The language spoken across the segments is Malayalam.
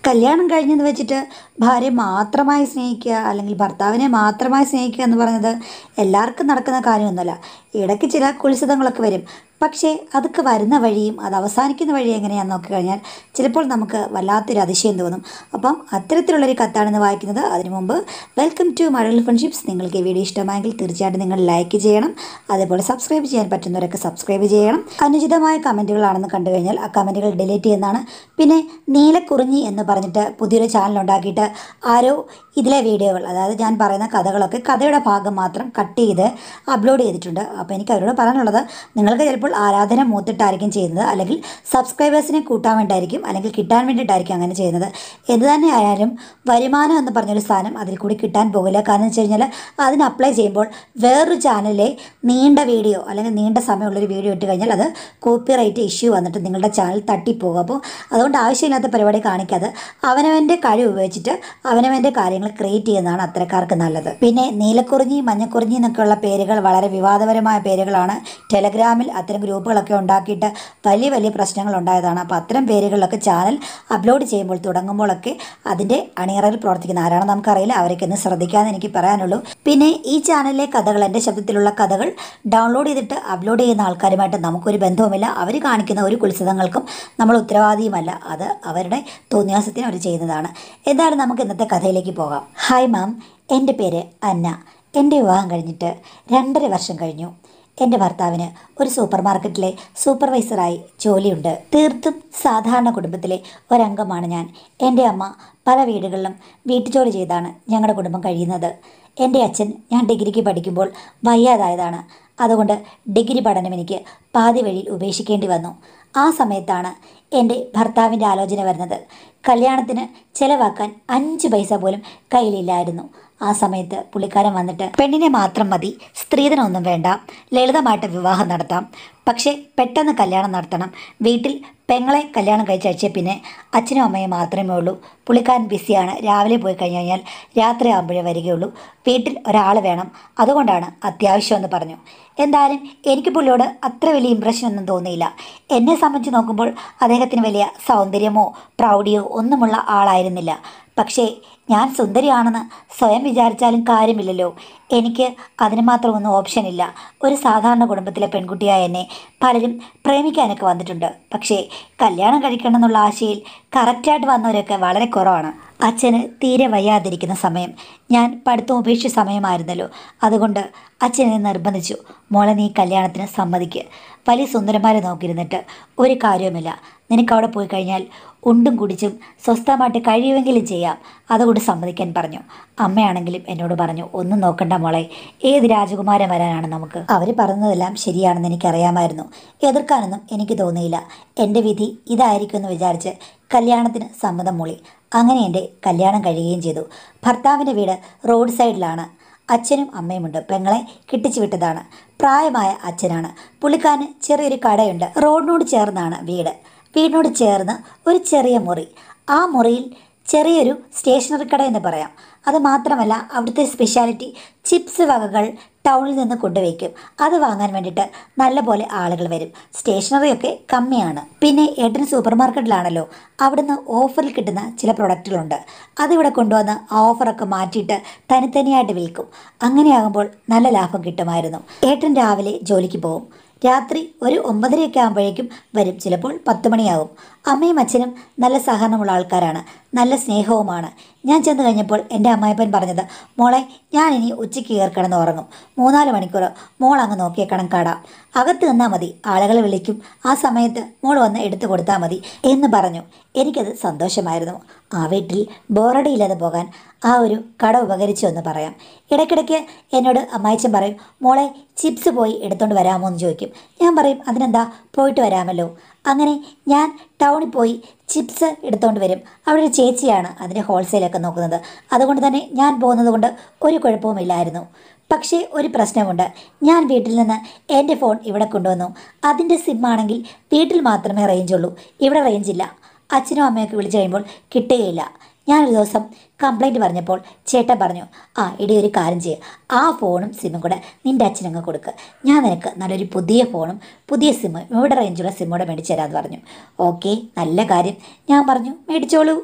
കല്യാണം കഴിഞ്ഞെന്ന് വെച്ചിട്ട് ഭാര്യ മാത്രമായി സ്നേഹിക്കുക അല്ലെങ്കിൽ ഭർത്താവിനെ മാത്രമായി സ്നേഹിക്കുക എന്ന് പറയുന്നത് എല്ലാവർക്കും നടക്കുന്ന കാര്യമൊന്നുമല്ല ഇടയ്ക്ക് ചില കുൽസിതങ്ങളൊക്കെ വരും പക്ഷേ അതൊക്കെ വരുന്ന വഴിയും അത് അവസാനിക്കുന്ന വഴി എങ്ങനെയാണെന്ന് നോക്കിക്കഴിഞ്ഞാൽ ചിലപ്പോൾ നമുക്ക് വല്ലാത്തൊരു അതിശയം തോന്നും അപ്പം അത്തരത്തിലുള്ളൊരു കത്താണെന്ന് വായിക്കുന്നത് അതിനു മുമ്പ് വെൽക്കം ടു മഴൽ ഫ്രണ്ട്ഷിപ്സ് നിങ്ങൾക്ക് ഈ വീഡിയോ ഇഷ്ടമായെങ്കിൽ തീർച്ചയായിട്ടും നിങ്ങൾ ലൈക്ക് ചെയ്യണം അതേപോലെ സബ്സ്ക്രൈബ് ചെയ്യാൻ പറ്റുന്നവരൊക്കെ സബ്സ്ക്രൈബ് ചെയ്യണം അനുചിതമായ കമൻറ്റുകളാണെന്ന് കണ്ടു കഴിഞ്ഞാൽ ആ കമൻറ്റുകൾ ഡിലീറ്റ് ചെയ്യുന്നതാണ് പിന്നെ നീലക്കുറിഞ്ഞി എന്ന് പറഞ്ഞിട്ട് പുതിയൊരു ചാനൽ ഉണ്ടാക്കിയിട്ട് ആരോ ഇതിലെ വീഡിയോകൾ അതായത് ഞാൻ പറയുന്ന കഥകളൊക്കെ കഥയുടെ ഭാഗം മാത്രം കട്ട് ചെയ്ത് അപ്ലോഡ് ചെയ്തിട്ടുണ്ട് അപ്പോൾ എനിക്ക് അവരോട് പറയാനുള്ളത് നിങ്ങൾക്ക് ചിലപ്പോൾ ആരാധന മൂത്തിട്ടായിരിക്കും ചെയ്യുന്നത് അല്ലെങ്കിൽ സബ്സ്ക്രൈബേഴ്സിനെ കൂട്ടാൻ വേണ്ടിയായിരിക്കും അല്ലെങ്കിൽ കിട്ടാൻ വേണ്ടിയിട്ടായിരിക്കും അങ്ങനെ ചെയ്യുന്നത് എന്ത് തന്നെ ആയാലും വരുമാനം എന്ന് പറഞ്ഞൊരു സാധനം അതിൽ കൂടി കിട്ടാൻ പോകില്ല കാരണം എന്ന് വെച്ച് കഴിഞ്ഞാൽ അതിന് അപ്ലൈ ചെയ്യുമ്പോൾ വേറൊരു ചാനലിലെ നീണ്ട വീഡിയോ അല്ലെങ്കിൽ നീണ്ട സമയമുള്ളൊരു വീഡിയോ ഇട്ട് കഴിഞ്ഞാൽ അത് കോപ്പിറൈറ്റ് ഇഷ്യൂ വന്നിട്ട് നിങ്ങളുടെ ചാനൽ തട്ടിപ്പോകും അപ്പോൾ അതുകൊണ്ട് ആവശ്യമില്ലാത്ത പരിപാടി കാണിക്കാതെ അവനവൻ്റെ കഴിവ് ഉപയോഗിച്ചിട്ട് അവനവൻ്റെ കാര്യങ്ങൾ ക്രിയേറ്റ് ചെയ്യുന്നതാണ് അത്തരക്കാർക്ക് നല്ലത് പിന്നെ നീലക്കുറിഞ്ഞി മഞ്ഞക്കുറിഞ്ഞി എന്നൊക്കെയുള്ള പേരുകൾ വളരെ വിവാദപരമായ പേരുകളാണ് ടെലഗ്രാമിൽ അത്തരം ഗ്രൂപ്പുകളൊക്കെ ഉണ്ടാക്കിയിട്ട് വലിയ വലിയ പ്രശ്നങ്ങൾ ഉണ്ടായതാണ് അപ്പോൾ അത്തരം പേരുകളിലൊക്കെ ചാനൽ അപ്ലോഡ് ചെയ്യുമ്പോൾ തുടങ്ങുമ്പോഴൊക്കെ അതിൻ്റെ അണിയറയിൽ പ്രവർത്തിക്കുന്ന ആരാണെന്ന് നമുക്കറിയില്ല അവരൊക്കെ ഒന്ന് ശ്രദ്ധിക്കാമെന്ന് എനിക്ക് പറയാനുള്ളൂ പിന്നെ ഈ ചാനലിലെ കഥകൾ എൻ്റെ ശബ്ദത്തിലുള്ള കഥകൾ ഡൗൺലോഡ് ചെയ്തിട്ട് അപ്ലോഡ് ചെയ്യുന്ന ആൾക്കാരുമായിട്ട് നമുക്കൊരു ബന്ധവുമില്ല അവർ കാണിക്കുന്ന ഒരു കുത്സിതങ്ങൾക്കും നമ്മൾ ഉത്തരവാദിയുമല്ല അത് അവരുടെ തോന്നിയാസത്തിന് അവർ ചെയ്യുന്നതാണ് എന്തായാലും നമുക്ക് ഇന്നത്തെ കഥയിലേക്ക് പോകാം ഹായ് മാം എൻ്റെ പേര് അന്ന എൻ്റെ വിവാഹം കഴിഞ്ഞിട്ട് രണ്ടര വർഷം കഴിഞ്ഞു എൻ്റെ ഭർത്താവിന് ഒരു സൂപ്പർ മാർക്കറ്റിലെ സൂപ്പർവൈസറായി ജോലിയുണ്ട് തീർത്തും സാധാരണ കുടുംബത്തിലെ ഒരംഗമാണ് ഞാൻ എൻ്റെ അമ്മ പല വീടുകളിലും വീട്ടുജോലി ചെയ്താണ് ഞങ്ങളുടെ കുടുംബം കഴിയുന്നത് എൻ്റെ അച്ഛൻ ഞാൻ ഡിഗ്രിക്ക് പഠിക്കുമ്പോൾ വയ്യാതായതാണ് അതുകൊണ്ട് ഡിഗ്രി പഠനം എനിക്ക് പാതി വഴിയിൽ ഉപേക്ഷിക്കേണ്ടി വന്നു ആ സമയത്താണ് എൻ്റെ ഭർത്താവിൻ്റെ ആലോചന വരുന്നത് കല്യാണത്തിന് ചിലവാക്കാൻ അഞ്ച് പൈസ പോലും കയ്യിലില്ലായിരുന്നു ആ സമയത്ത് പുള്ളിക്കാരൻ വന്നിട്ട് പെണ്ണിനെ മാത്രം മതി സ്ത്രീധനമൊന്നും വേണ്ട ലളിതമായിട്ട് വിവാഹം നടത്താം പക്ഷേ പെട്ടെന്ന് കല്യാണം നടത്തണം വീട്ടിൽ പെങ്ങളെ കല്യാണം കഴിച്ചയച്ച പിന്നെ അച്ഛനും അമ്മയും മാത്രമേ ഉള്ളൂ പുള്ളിക്കാരൻ ബിസിയാണ് രാവിലെ പോയി കഴിഞ്ഞ് കഴിഞ്ഞാൽ രാത്രി ആകുമ്പോഴേ വരികയുള്ളൂ വീട്ടിൽ ഒരാൾ വേണം അതുകൊണ്ടാണ് അത്യാവശ്യമെന്ന് പറഞ്ഞു എന്തായാലും എനിക്ക് പുള്ളിയോട് അത്ര വലിയ ഇമ്പ്രഷൻ ഒന്നും തോന്നിയില്ല എന്നെ സംബന്ധിച്ച് നോക്കുമ്പോൾ അദ്ദേഹത്തിന് വലിയ സൗന്ദര്യമോ പ്രൗഢിയോ ഒന്നുമുള്ള ആളായിരുന്നില്ല പക്ഷേ ഞാൻ സുന്ദരിയാണെന്ന് സ്വയം വിചാരിച്ചാലും കാര്യമില്ലല്ലോ എനിക്ക് അതിന് മാത്രം ഒന്നും ഓപ്ഷനില്ല ഒരു സാധാരണ കുടുംബത്തിലെ പെൺകുട്ടിയായ എന്നെ പലരും പ്രേമിക്കാനൊക്കെ വന്നിട്ടുണ്ട് പക്ഷേ കല്യാണം കഴിക്കണം എന്നുള്ള ആശയിൽ കറക്റ്റായിട്ട് വന്നവരൊക്കെ വളരെ കുറവാണ് അച്ഛന് തീരെ വയ്യാതിരിക്കുന്ന സമയം ഞാൻ പഠിത്തം ഉപേക്ഷിച്ച സമയമായിരുന്നല്ലോ അതുകൊണ്ട് അച്ഛനെ നിർബന്ധിച്ചു മോളെ നീ കല്യാണത്തിന് സമ്മതിക്ക് വലിയ സുന്ദരന്മാരെ നോക്കിയിരുന്നിട്ട് ഒരു കാര്യവുമില്ല നിനക്ക് അവിടെ പോയി കഴിഞ്ഞാൽ ഉണ്ടും കുടിച്ചും സ്വസ്ഥമായിട്ട് കഴിയുമെങ്കിലും ചെയ്യാം അതുകൊണ്ട് സമ്മതിക്കാൻ പറഞ്ഞു അമ്മയാണെങ്കിലും എന്നോട് പറഞ്ഞു ഒന്നും നോക്കണ്ട മോളെ ഏത് രാജകുമാരൻ വരാനാണ് നമുക്ക് അവർ പറഞ്ഞതെല്ലാം ശരിയാണെന്ന് എനിക്കറിയാമായിരുന്നു എതിർക്കാനൊന്നും എനിക്ക് തോന്നിയില്ല എൻ്റെ വിധി ഇതായിരിക്കും എന്ന് വിചാരിച്ച് കല്യാണത്തിന് സമ്മതം മൂളി അങ്ങനെ എൻ്റെ കല്യാണം കഴിയുകയും ചെയ്തു ഭർത്താവിൻ്റെ വീട് റോഡ് സൈഡിലാണ് അച്ഛനും അമ്മയുമുണ്ട് പെങ്ങളെ കിട്ടിച്ചു വിട്ടതാണ് പ്രായമായ അച്ഛനാണ് പുള്ളിക്കാരന് ചെറിയൊരു കടയുണ്ട് റോഡിനോട് ചേർന്നാണ് വീട് വീടിനോട് ചേർന്ന് ഒരു ചെറിയ മുറി ആ മുറിയിൽ ചെറിയൊരു സ്റ്റേഷനറി കട എന്ന് പറയാം അത് മാത്രമല്ല അവിടുത്തെ സ്പെഷ്യാലിറ്റി ചിപ്സ് വകകൾ ടൗണിൽ നിന്ന് കൊണ്ടുവയ്ക്കും അത് വാങ്ങാൻ വേണ്ടിയിട്ട് നല്ലപോലെ ആളുകൾ വരും സ്റ്റേഷനറിയൊക്കെ കമ്മിയാണ് പിന്നെ ഏട്ടൻ സൂപ്പർ മാർക്കറ്റിലാണല്ലോ അവിടുന്ന് ഓഫറിൽ കിട്ടുന്ന ചില പ്രൊഡക്റ്റുകളുണ്ട് അതിവിടെ കൊണ്ടുവന്ന് ആ ഓഫറൊക്കെ മാറ്റിയിട്ട് തനിത്തനിയായിട്ട് വിൽക്കും അങ്ങനെയാകുമ്പോൾ നല്ല ലാഭം കിട്ടുമായിരുന്നു ഏട്ടൻ രാവിലെ ജോലിക്ക് പോകും രാത്രി ഒരു ഒമ്പതരയൊക്കെ ആകുമ്പോഴേക്കും വരും ചിലപ്പോൾ പത്ത് മണിയാകും അമ്മയും അച്ഛനും നല്ല സഹകരണമുള്ള ആൾക്കാരാണ് നല്ല സ്നേഹവുമാണ് ഞാൻ ചെന്ന് കഴിഞ്ഞപ്പോൾ എൻ്റെ അമ്മായപ്പൻ പറഞ്ഞത് മോളെ ഞാൻ ഇനി ഉച്ചയ്ക്ക് കയറിക്കിടന്ന് ഉറങ്ങും മൂന്നാല് മണിക്കൂർ മോൾ അങ്ങ് നോക്കിയേക്കണം കട അകത്ത് നിന്നാൽ മതി ആളുകളെ വിളിക്കും ആ സമയത്ത് മോൾ വന്ന് എടുത്തു കൊടുത്താൽ മതി എന്ന് പറഞ്ഞു എനിക്കത് സന്തോഷമായിരുന്നു ആ വീട്ടിൽ ബോറടിയില്ലാതെ പോകാൻ ആ ഒരു കട ഉപകരിച്ചു എന്ന് പറയാം ഇടയ്ക്കിടയ്ക്ക് എന്നോട് അമ്മായിച്ചൻ പറയും മോളെ ചിപ്സ് പോയി എടുത്തുകൊണ്ട് വരാമോ എന്ന് ചോദിക്കും ഞാൻ പറയും അതിനെന്താ പോയിട്ട് വരാമല്ലോ അങ്ങനെ ഞാൻ ടൗണിൽ പോയി ചിപ്സ് എടുത്തുകൊണ്ട് വരും അവിടെ ഒരു ചേച്ചിയാണ് അതിൻ്റെ ഹോൾസെയിലൊക്കെ നോക്കുന്നത് അതുകൊണ്ട് തന്നെ ഞാൻ പോകുന്നത് കൊണ്ട് ഒരു കുഴപ്പവുമില്ലായിരുന്നു പക്ഷേ ഒരു പ്രശ്നമുണ്ട് ഞാൻ വീട്ടിൽ നിന്ന് എൻ്റെ ഫോൺ ഇവിടെ കൊണ്ടുവന്നു അതിൻ്റെ സിമ്മാണെങ്കിൽ വീട്ടിൽ മാത്രമേ റേഞ്ചുള്ളൂ ഇവിടെ റേഞ്ചില്ല അച്ഛനും അമ്മയൊക്കെ വിളിച്ചു കഴിയുമ്പോൾ കിട്ടുകയില്ല ഞാനൊരു ദിവസം കംപ്ലൈൻറ്റ് പറഞ്ഞപ്പോൾ ചേട്ടൻ പറഞ്ഞു ആ ഇടി ഒരു കാര്യം ചെയ്യുക ആ ഫോണും സിമ്മും കൂടെ നിൻ്റെ അച്ഛനങ്ങ് കൊടുക്ക് ഞാൻ നിനക്ക് നല്ലൊരു പുതിയ ഫോണും പുതിയ സിമ്മും ഇവിടെ റേഞ്ചുള്ള സിമ്മൂടെ മേടിച്ചു തരാമെന്ന് പറഞ്ഞു ഓക്കെ നല്ല കാര്യം ഞാൻ പറഞ്ഞു മേടിച്ചോളൂ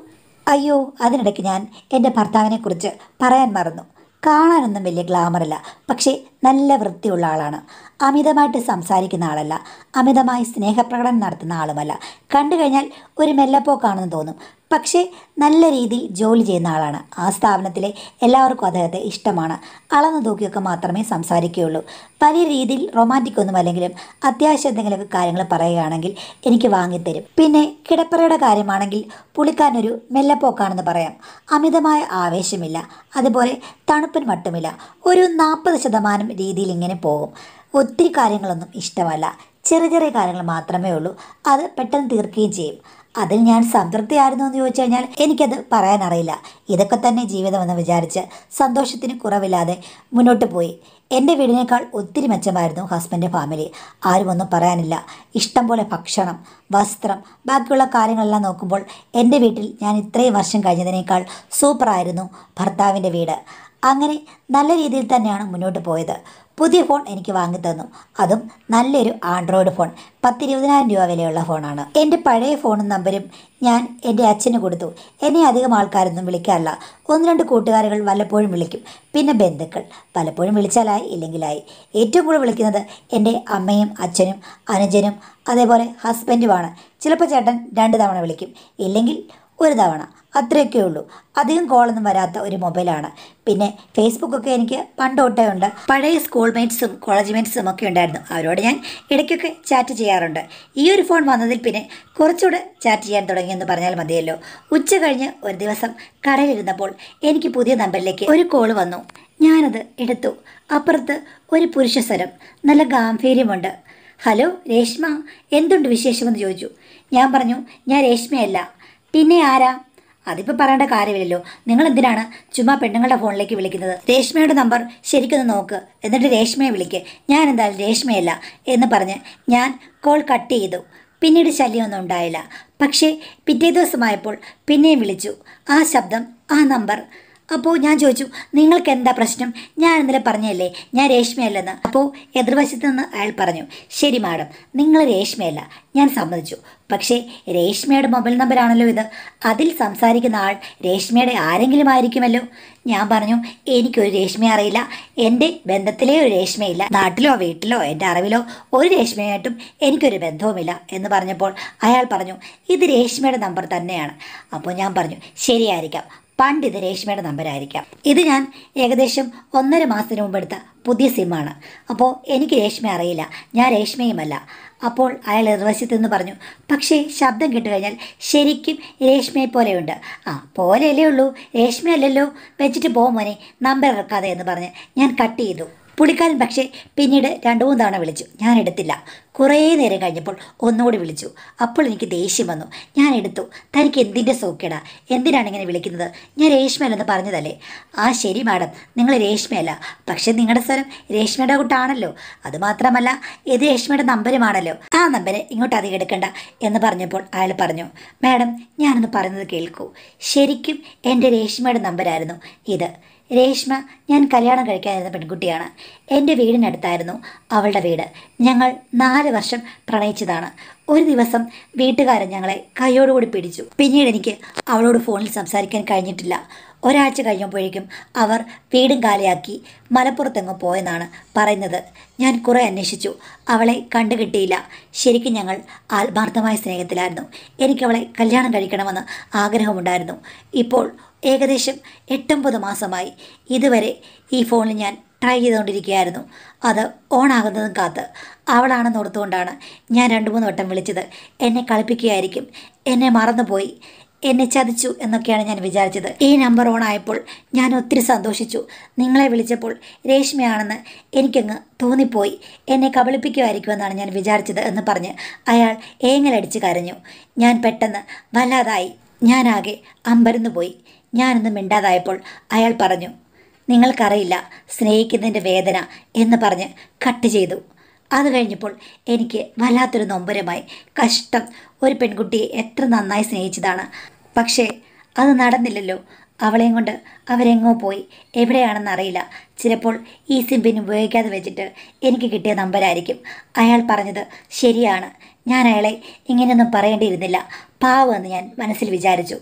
അയ്യോ അതിനിടയ്ക്ക് ഞാൻ എൻ്റെ ഭർത്താവിനെക്കുറിച്ച് പറയാൻ മറന്നു കാണാനൊന്നും വലിയ ഗ്ലാമറല്ല പക്ഷേ നല്ല വൃത്തിയുള്ള ആളാണ് അമിതമായിട്ട് സംസാരിക്കുന്ന ആളല്ല അമിതമായി സ്നേഹപ്രകടനം നടത്തുന്ന ആളുമല്ല കണ്ടു കഴിഞ്ഞാൽ ഒരു മെല്ലപ്പോക്കാണെന്ന് തോന്നും പക്ഷേ നല്ല രീതിയിൽ ജോലി ചെയ്യുന്ന ആളാണ് ആ സ്ഥാപനത്തിലെ എല്ലാവർക്കും അദ്ദേഹത്തെ ഇഷ്ടമാണ് അളന്നു തൂക്കിയൊക്കെ മാത്രമേ സംസാരിക്കുകയുള്ളൂ വലിയ രീതിയിൽ റൊമാൻറ്റിക് ഒന്നും അല്ലെങ്കിലും അത്യാവശ്യം എന്തെങ്കിലുമൊക്കെ കാര്യങ്ങൾ പറയുകയാണെങ്കിൽ എനിക്ക് വാങ്ങിത്തരും പിന്നെ കിടപ്പറയുടെ കാര്യമാണെങ്കിൽ പുള്ളിക്കാരനൊരു മെല്ലപ്പോക്കാണെന്ന് പറയാം അമിതമായ ആവേശമില്ല അതുപോലെ തണുപ്പിന് മട്ടുമില്ല ഒരു നാൽപ്പത് ശതമാനം രീതിയിൽ ഇങ്ങനെ പോകും ഒത്തിരി കാര്യങ്ങളൊന്നും ഇഷ്ടമല്ല ചെറിയ ചെറിയ കാര്യങ്ങൾ മാത്രമേ ഉള്ളൂ അത് പെട്ടെന്ന് തീർക്കുകയും ചെയ്യും അതിൽ ഞാൻ സംതൃപ്തിയായിരുന്നു എന്ന് ചോദിച്ചു കഴിഞ്ഞാൽ എനിക്കത് പറയാനറിയില്ല ഇതൊക്കെ തന്നെ ജീവിതമെന്ന് വിചാരിച്ച് സന്തോഷത്തിന് കുറവില്ലാതെ മുന്നോട്ട് പോയി എൻ്റെ വീടിനേക്കാൾ ഒത്തിരി മെച്ചമായിരുന്നു ഹസ്ബൻഡ് ഫാമിലി ആരും ഒന്നും പറയാനില്ല ഇഷ്ടം പോലെ ഭക്ഷണം വസ്ത്രം ബാക്കിയുള്ള കാര്യങ്ങളെല്ലാം നോക്കുമ്പോൾ എൻ്റെ വീട്ടിൽ ഞാൻ ഇത്രയും വർഷം കഴിഞ്ഞതിനേക്കാൾ സൂപ്പറായിരുന്നു ഭർത്താവിൻ്റെ വീട് അങ്ങനെ നല്ല രീതിയിൽ തന്നെയാണ് മുന്നോട്ട് പോയത് പുതിയ ഫോൺ എനിക്ക് വാങ്ങിത്തന്നു അതും നല്ലൊരു ആൻഡ്രോയിഡ് ഫോൺ പത്തിരുപതിനായിരം രൂപ വിലയുള്ള ഫോണാണ് എൻ്റെ പഴയ ഫോണും നമ്പരും ഞാൻ എൻ്റെ അച്ഛന് കൊടുത്തു എന്നെ അധികം ആൾക്കാരൊന്നും വിളിക്കാറില്ല ഒന്ന് രണ്ട് കൂട്ടുകാരികൾ വല്ലപ്പോഴും വിളിക്കും പിന്നെ ബന്ധുക്കൾ പലപ്പോഴും വിളിച്ചാലായി ഇല്ലെങ്കിലായി ഏറ്റവും കൂടുതൽ വിളിക്കുന്നത് എൻ്റെ അമ്മയും അച്ഛനും അനുജനും അതേപോലെ ഹസ്ബൻഡുമാണ് ചിലപ്പോൾ ചേട്ടൻ രണ്ട് തവണ വിളിക്കും ഇല്ലെങ്കിൽ ഒരു തവണ അത്രയൊക്കെ ഉള്ളൂ അധികം കോളൊന്നും വരാത്ത ഒരു മൊബൈലാണ് പിന്നെ ഫേസ്ബുക്കൊക്കെ എനിക്ക് പണ്ട് തൊട്ടേ ഉണ്ട് പഴയ സ്കൂൾ മേറ്റ്സും കോളേജ് മേറ്റ്സും ഒക്കെ ഉണ്ടായിരുന്നു അവരോട് ഞാൻ ഇടയ്ക്കൊക്കെ ചാറ്റ് ചെയ്യാറുണ്ട് ഈ ഒരു ഫോൺ വന്നതിൽ പിന്നെ കുറച്ചുകൂടെ ചാറ്റ് ചെയ്യാൻ തുടങ്ങിയെന്ന് പറഞ്ഞാൽ മതിയല്ലോ ഉച്ച കഴിഞ്ഞ് ഒരു ദിവസം കടയിലിരുന്നപ്പോൾ എനിക്ക് പുതിയ നമ്പറിലേക്ക് ഒരു കോൾ വന്നു ഞാനത് എടുത്തു അപ്പുറത്ത് ഒരു പുരുഷ സ്വരം നല്ല ഗാംഭീര്യമുണ്ട് ഹലോ രേഷ്മ എന്തുണ്ട് വിശേഷമെന്ന് ചോദിച്ചു ഞാൻ പറഞ്ഞു ഞാൻ രേഷ്മയല്ല പിന്നെ ആരാ അതിപ്പോൾ പറയേണ്ട കാര്യമില്ലല്ലോ നിങ്ങൾ എന്തിനാണ് ചുമ്മാ പെണ്ണുങ്ങളുടെ ഫോണിലേക്ക് വിളിക്കുന്നത് രേഷ്മയുടെ നമ്പർ ശരിക്കൊന്ന് നോക്ക് എന്നിട്ട് രേഷ്മയെ വിളിക്ക് ഞാൻ എന്തായാലും രേഷ്മയല്ല എന്ന് പറഞ്ഞ് ഞാൻ കോൾ കട്ട് ചെയ്തു പിന്നീട് ശല്യമൊന്നും ഉണ്ടായില്ല പക്ഷേ പിറ്റേ ദിവസമായപ്പോൾ പിന്നെയും വിളിച്ചു ആ ശബ്ദം ആ നമ്പർ അപ്പോൾ ഞാൻ ചോദിച്ചു നിങ്ങൾക്ക് എന്താ പ്രശ്നം ഞാൻ ഇന്നലെ പറഞ്ഞല്ലേ ഞാൻ രേഷ്മയല്ലെന്ന് അപ്പോൾ എതിർവശത്ത് നിന്ന് അയാൾ പറഞ്ഞു ശരി മാഡം നിങ്ങൾ രേഷ്മയല്ല ഞാൻ സമ്മതിച്ചു പക്ഷേ രേഷ്മയുടെ മൊബൈൽ നമ്പറാണല്ലോ ഇത് അതിൽ സംസാരിക്കുന്ന ആൾ രേഷ്മയുടെ ആരെങ്കിലും ആയിരിക്കുമല്ലോ ഞാൻ പറഞ്ഞു എനിക്കൊരു രേഷ്മയെ അറിയില്ല എൻ്റെ ബന്ധത്തിലേ ഒരു രേഷ്മയില്ല നാട്ടിലോ വീട്ടിലോ എൻ്റെ അറിവിലോ ഒരു രേഷ്മയായിട്ടും എനിക്കൊരു ബന്ധവുമില്ല എന്ന് പറഞ്ഞപ്പോൾ അയാൾ പറഞ്ഞു ഇത് രേഷ്മയുടെ നമ്പർ തന്നെയാണ് അപ്പോൾ ഞാൻ പറഞ്ഞു ശരിയായിരിക്കാം പണ്ട് ഇത് രേഷ്മയുടെ നമ്പരായിരിക്കാം ഇത് ഞാൻ ഏകദേശം ഒന്നര മാസത്തിന് മുമ്പ് എടുത്ത പുതിയ സിമ്മാണ് അപ്പോൾ എനിക്ക് രേഷ്മ അറിയില്ല ഞാൻ രേഷ്മയുമല്ല അപ്പോൾ അയാൾ എതിർവശത്ത് നിന്ന് പറഞ്ഞു പക്ഷേ ശബ്ദം കേട്ട് കഴിഞ്ഞാൽ ശരിക്കും രേഷ്മയെ പോലെയുണ്ട് ആ പോലെയല്ലേ ഉള്ളൂ രേഷ്മയല്ലല്ലോ വെച്ചിട്ട് പോ മോനെ നമ്പർ ഇറക്കാതെ എന്ന് പറഞ്ഞ് ഞാൻ കട്ട് ചെയ്തു പുള്ളിക്കാരൻ പക്ഷേ പിന്നീട് രണ്ടു മൂന്ന് തവണ വിളിച്ചു ഞാൻ എടുത്തില്ല കുറേ നേരം കഴിഞ്ഞപ്പോൾ ഒന്നുകൂടി വിളിച്ചു അപ്പോൾ എനിക്ക് ദേഷ്യം വന്നു ഞാൻ എടുത്തു തനിക്ക് എന്തിൻ്റെ സൗഖ്യടാ എന്തിനാണ് ഇങ്ങനെ വിളിക്കുന്നത് ഞാൻ രേഷ്മയല്ലെന്ന് പറഞ്ഞതല്ലേ ആ ശരി മാഡം നിങ്ങൾ രേഷ്മയല്ല പക്ഷെ നിങ്ങളുടെ സ്വരം രേഷ്മയുടെ കൂട്ടാണല്ലോ അതുമാത്രമല്ല ഇത് രേഷ്മയുടെ നമ്പരുമാണല്ലോ ആ നമ്പര് ഇങ്ങോട്ട് അധികം എടുക്കണ്ട എന്ന് പറഞ്ഞപ്പോൾ അയാൾ പറഞ്ഞു മാഡം ഞാനൊന്ന് പറയുന്നത് കേൾക്കൂ ശരിക്കും എൻ്റെ രേഷ്മയുടെ നമ്പരായിരുന്നു ഇത് രേഷ്മ ഞാൻ കല്യാണം കഴിക്കാനിരുന്ന പെൺകുട്ടിയാണ് എൻ്റെ വീടിനടുത്തായിരുന്നു അവളുടെ വീട് ഞങ്ങൾ നാല് വർഷം പ്രണയിച്ചതാണ് ഒരു ദിവസം വീട്ടുകാരൻ ഞങ്ങളെ കൈയോടുകൂടി പിടിച്ചു പിന്നീട് എനിക്ക് അവളോട് ഫോണിൽ സംസാരിക്കാൻ കഴിഞ്ഞിട്ടില്ല ഒരാഴ്ച കഴിഞ്ഞപ്പോഴേക്കും അവർ വീടും കാലിയാക്കി മലപ്പുറത്തെങ്ങോ പോയെന്നാണ് പറയുന്നത് ഞാൻ കുറേ അന്വേഷിച്ചു അവളെ കണ്ടുകിട്ടിയില്ല ശരിക്കും ഞങ്ങൾ ആത്മാർത്ഥമായ സ്നേഹത്തിലായിരുന്നു എനിക്കവളെ കല്യാണം കഴിക്കണമെന്ന് ആഗ്രഹമുണ്ടായിരുന്നു ഇപ്പോൾ ഏകദേശം എട്ടൊമ്പത് മാസമായി ഇതുവരെ ഈ ഫോണിൽ ഞാൻ ട്രൈ ചെയ്തുകൊണ്ടിരിക്കുകയായിരുന്നു അത് ഓണാകുന്നതും കാത്ത് അവളാണെന്ന് ഓർത്തുകൊണ്ടാണ് ഞാൻ രണ്ട് മൂന്ന് വട്ടം വിളിച്ചത് എന്നെ കളിപ്പിക്കുകയായിരിക്കും എന്നെ മറന്നുപോയി എന്നെ ചതിച്ചു എന്നൊക്കെയാണ് ഞാൻ വിചാരിച്ചത് ഈ നമ്പർ ഓൺ ആയപ്പോൾ ഞാൻ ഒത്തിരി സന്തോഷിച്ചു നിങ്ങളെ വിളിച്ചപ്പോൾ രേഷ്മയാണെന്ന് എനിക്കങ്ങ് തോന്നിപ്പോയി എന്നെ കബളിപ്പിക്കുമായിരിക്കുമെന്നാണ് ഞാൻ വിചാരിച്ചത് എന്ന് പറഞ്ഞ് അയാൾ ഏങ്ങലടിച്ച് കരഞ്ഞു ഞാൻ പെട്ടെന്ന് വല്ലാതായി ഞാനാകെ അമ്പരന്നു പോയി ഞാനൊന്നും മിണ്ടാതായപ്പോൾ അയാൾ പറഞ്ഞു നിങ്ങൾക്കറിയില്ല സ്നേഹിക്കുന്നതിൻ്റെ വേദന എന്ന് പറഞ്ഞ് കട്ട് ചെയ്തു അത് കഴിഞ്ഞപ്പോൾ എനിക്ക് വല്ലാത്തൊരു നൊമ്പരമായി കഷ്ടം ഒരു പെൺകുട്ടിയെ എത്ര നന്നായി സ്നേഹിച്ചതാണ് പക്ഷേ അത് നടന്നില്ലല്ലോ അവളെയും കൊണ്ട് അവരെങ്ങോ പോയി എവിടെയാണെന്ന് അറിയില്ല ചിലപ്പോൾ ഈ സിംപിൻ ഉപയോഗിക്കാതെ വെച്ചിട്ട് എനിക്ക് കിട്ടിയ നമ്പരായിരിക്കും അയാൾ പറഞ്ഞത് ശരിയാണ് ഞാൻ അയാളെ ഇങ്ങനെയൊന്നും പറയേണ്ടിയിരുന്നില്ല പാവമെന്ന് ഞാൻ മനസ്സിൽ വിചാരിച്ചു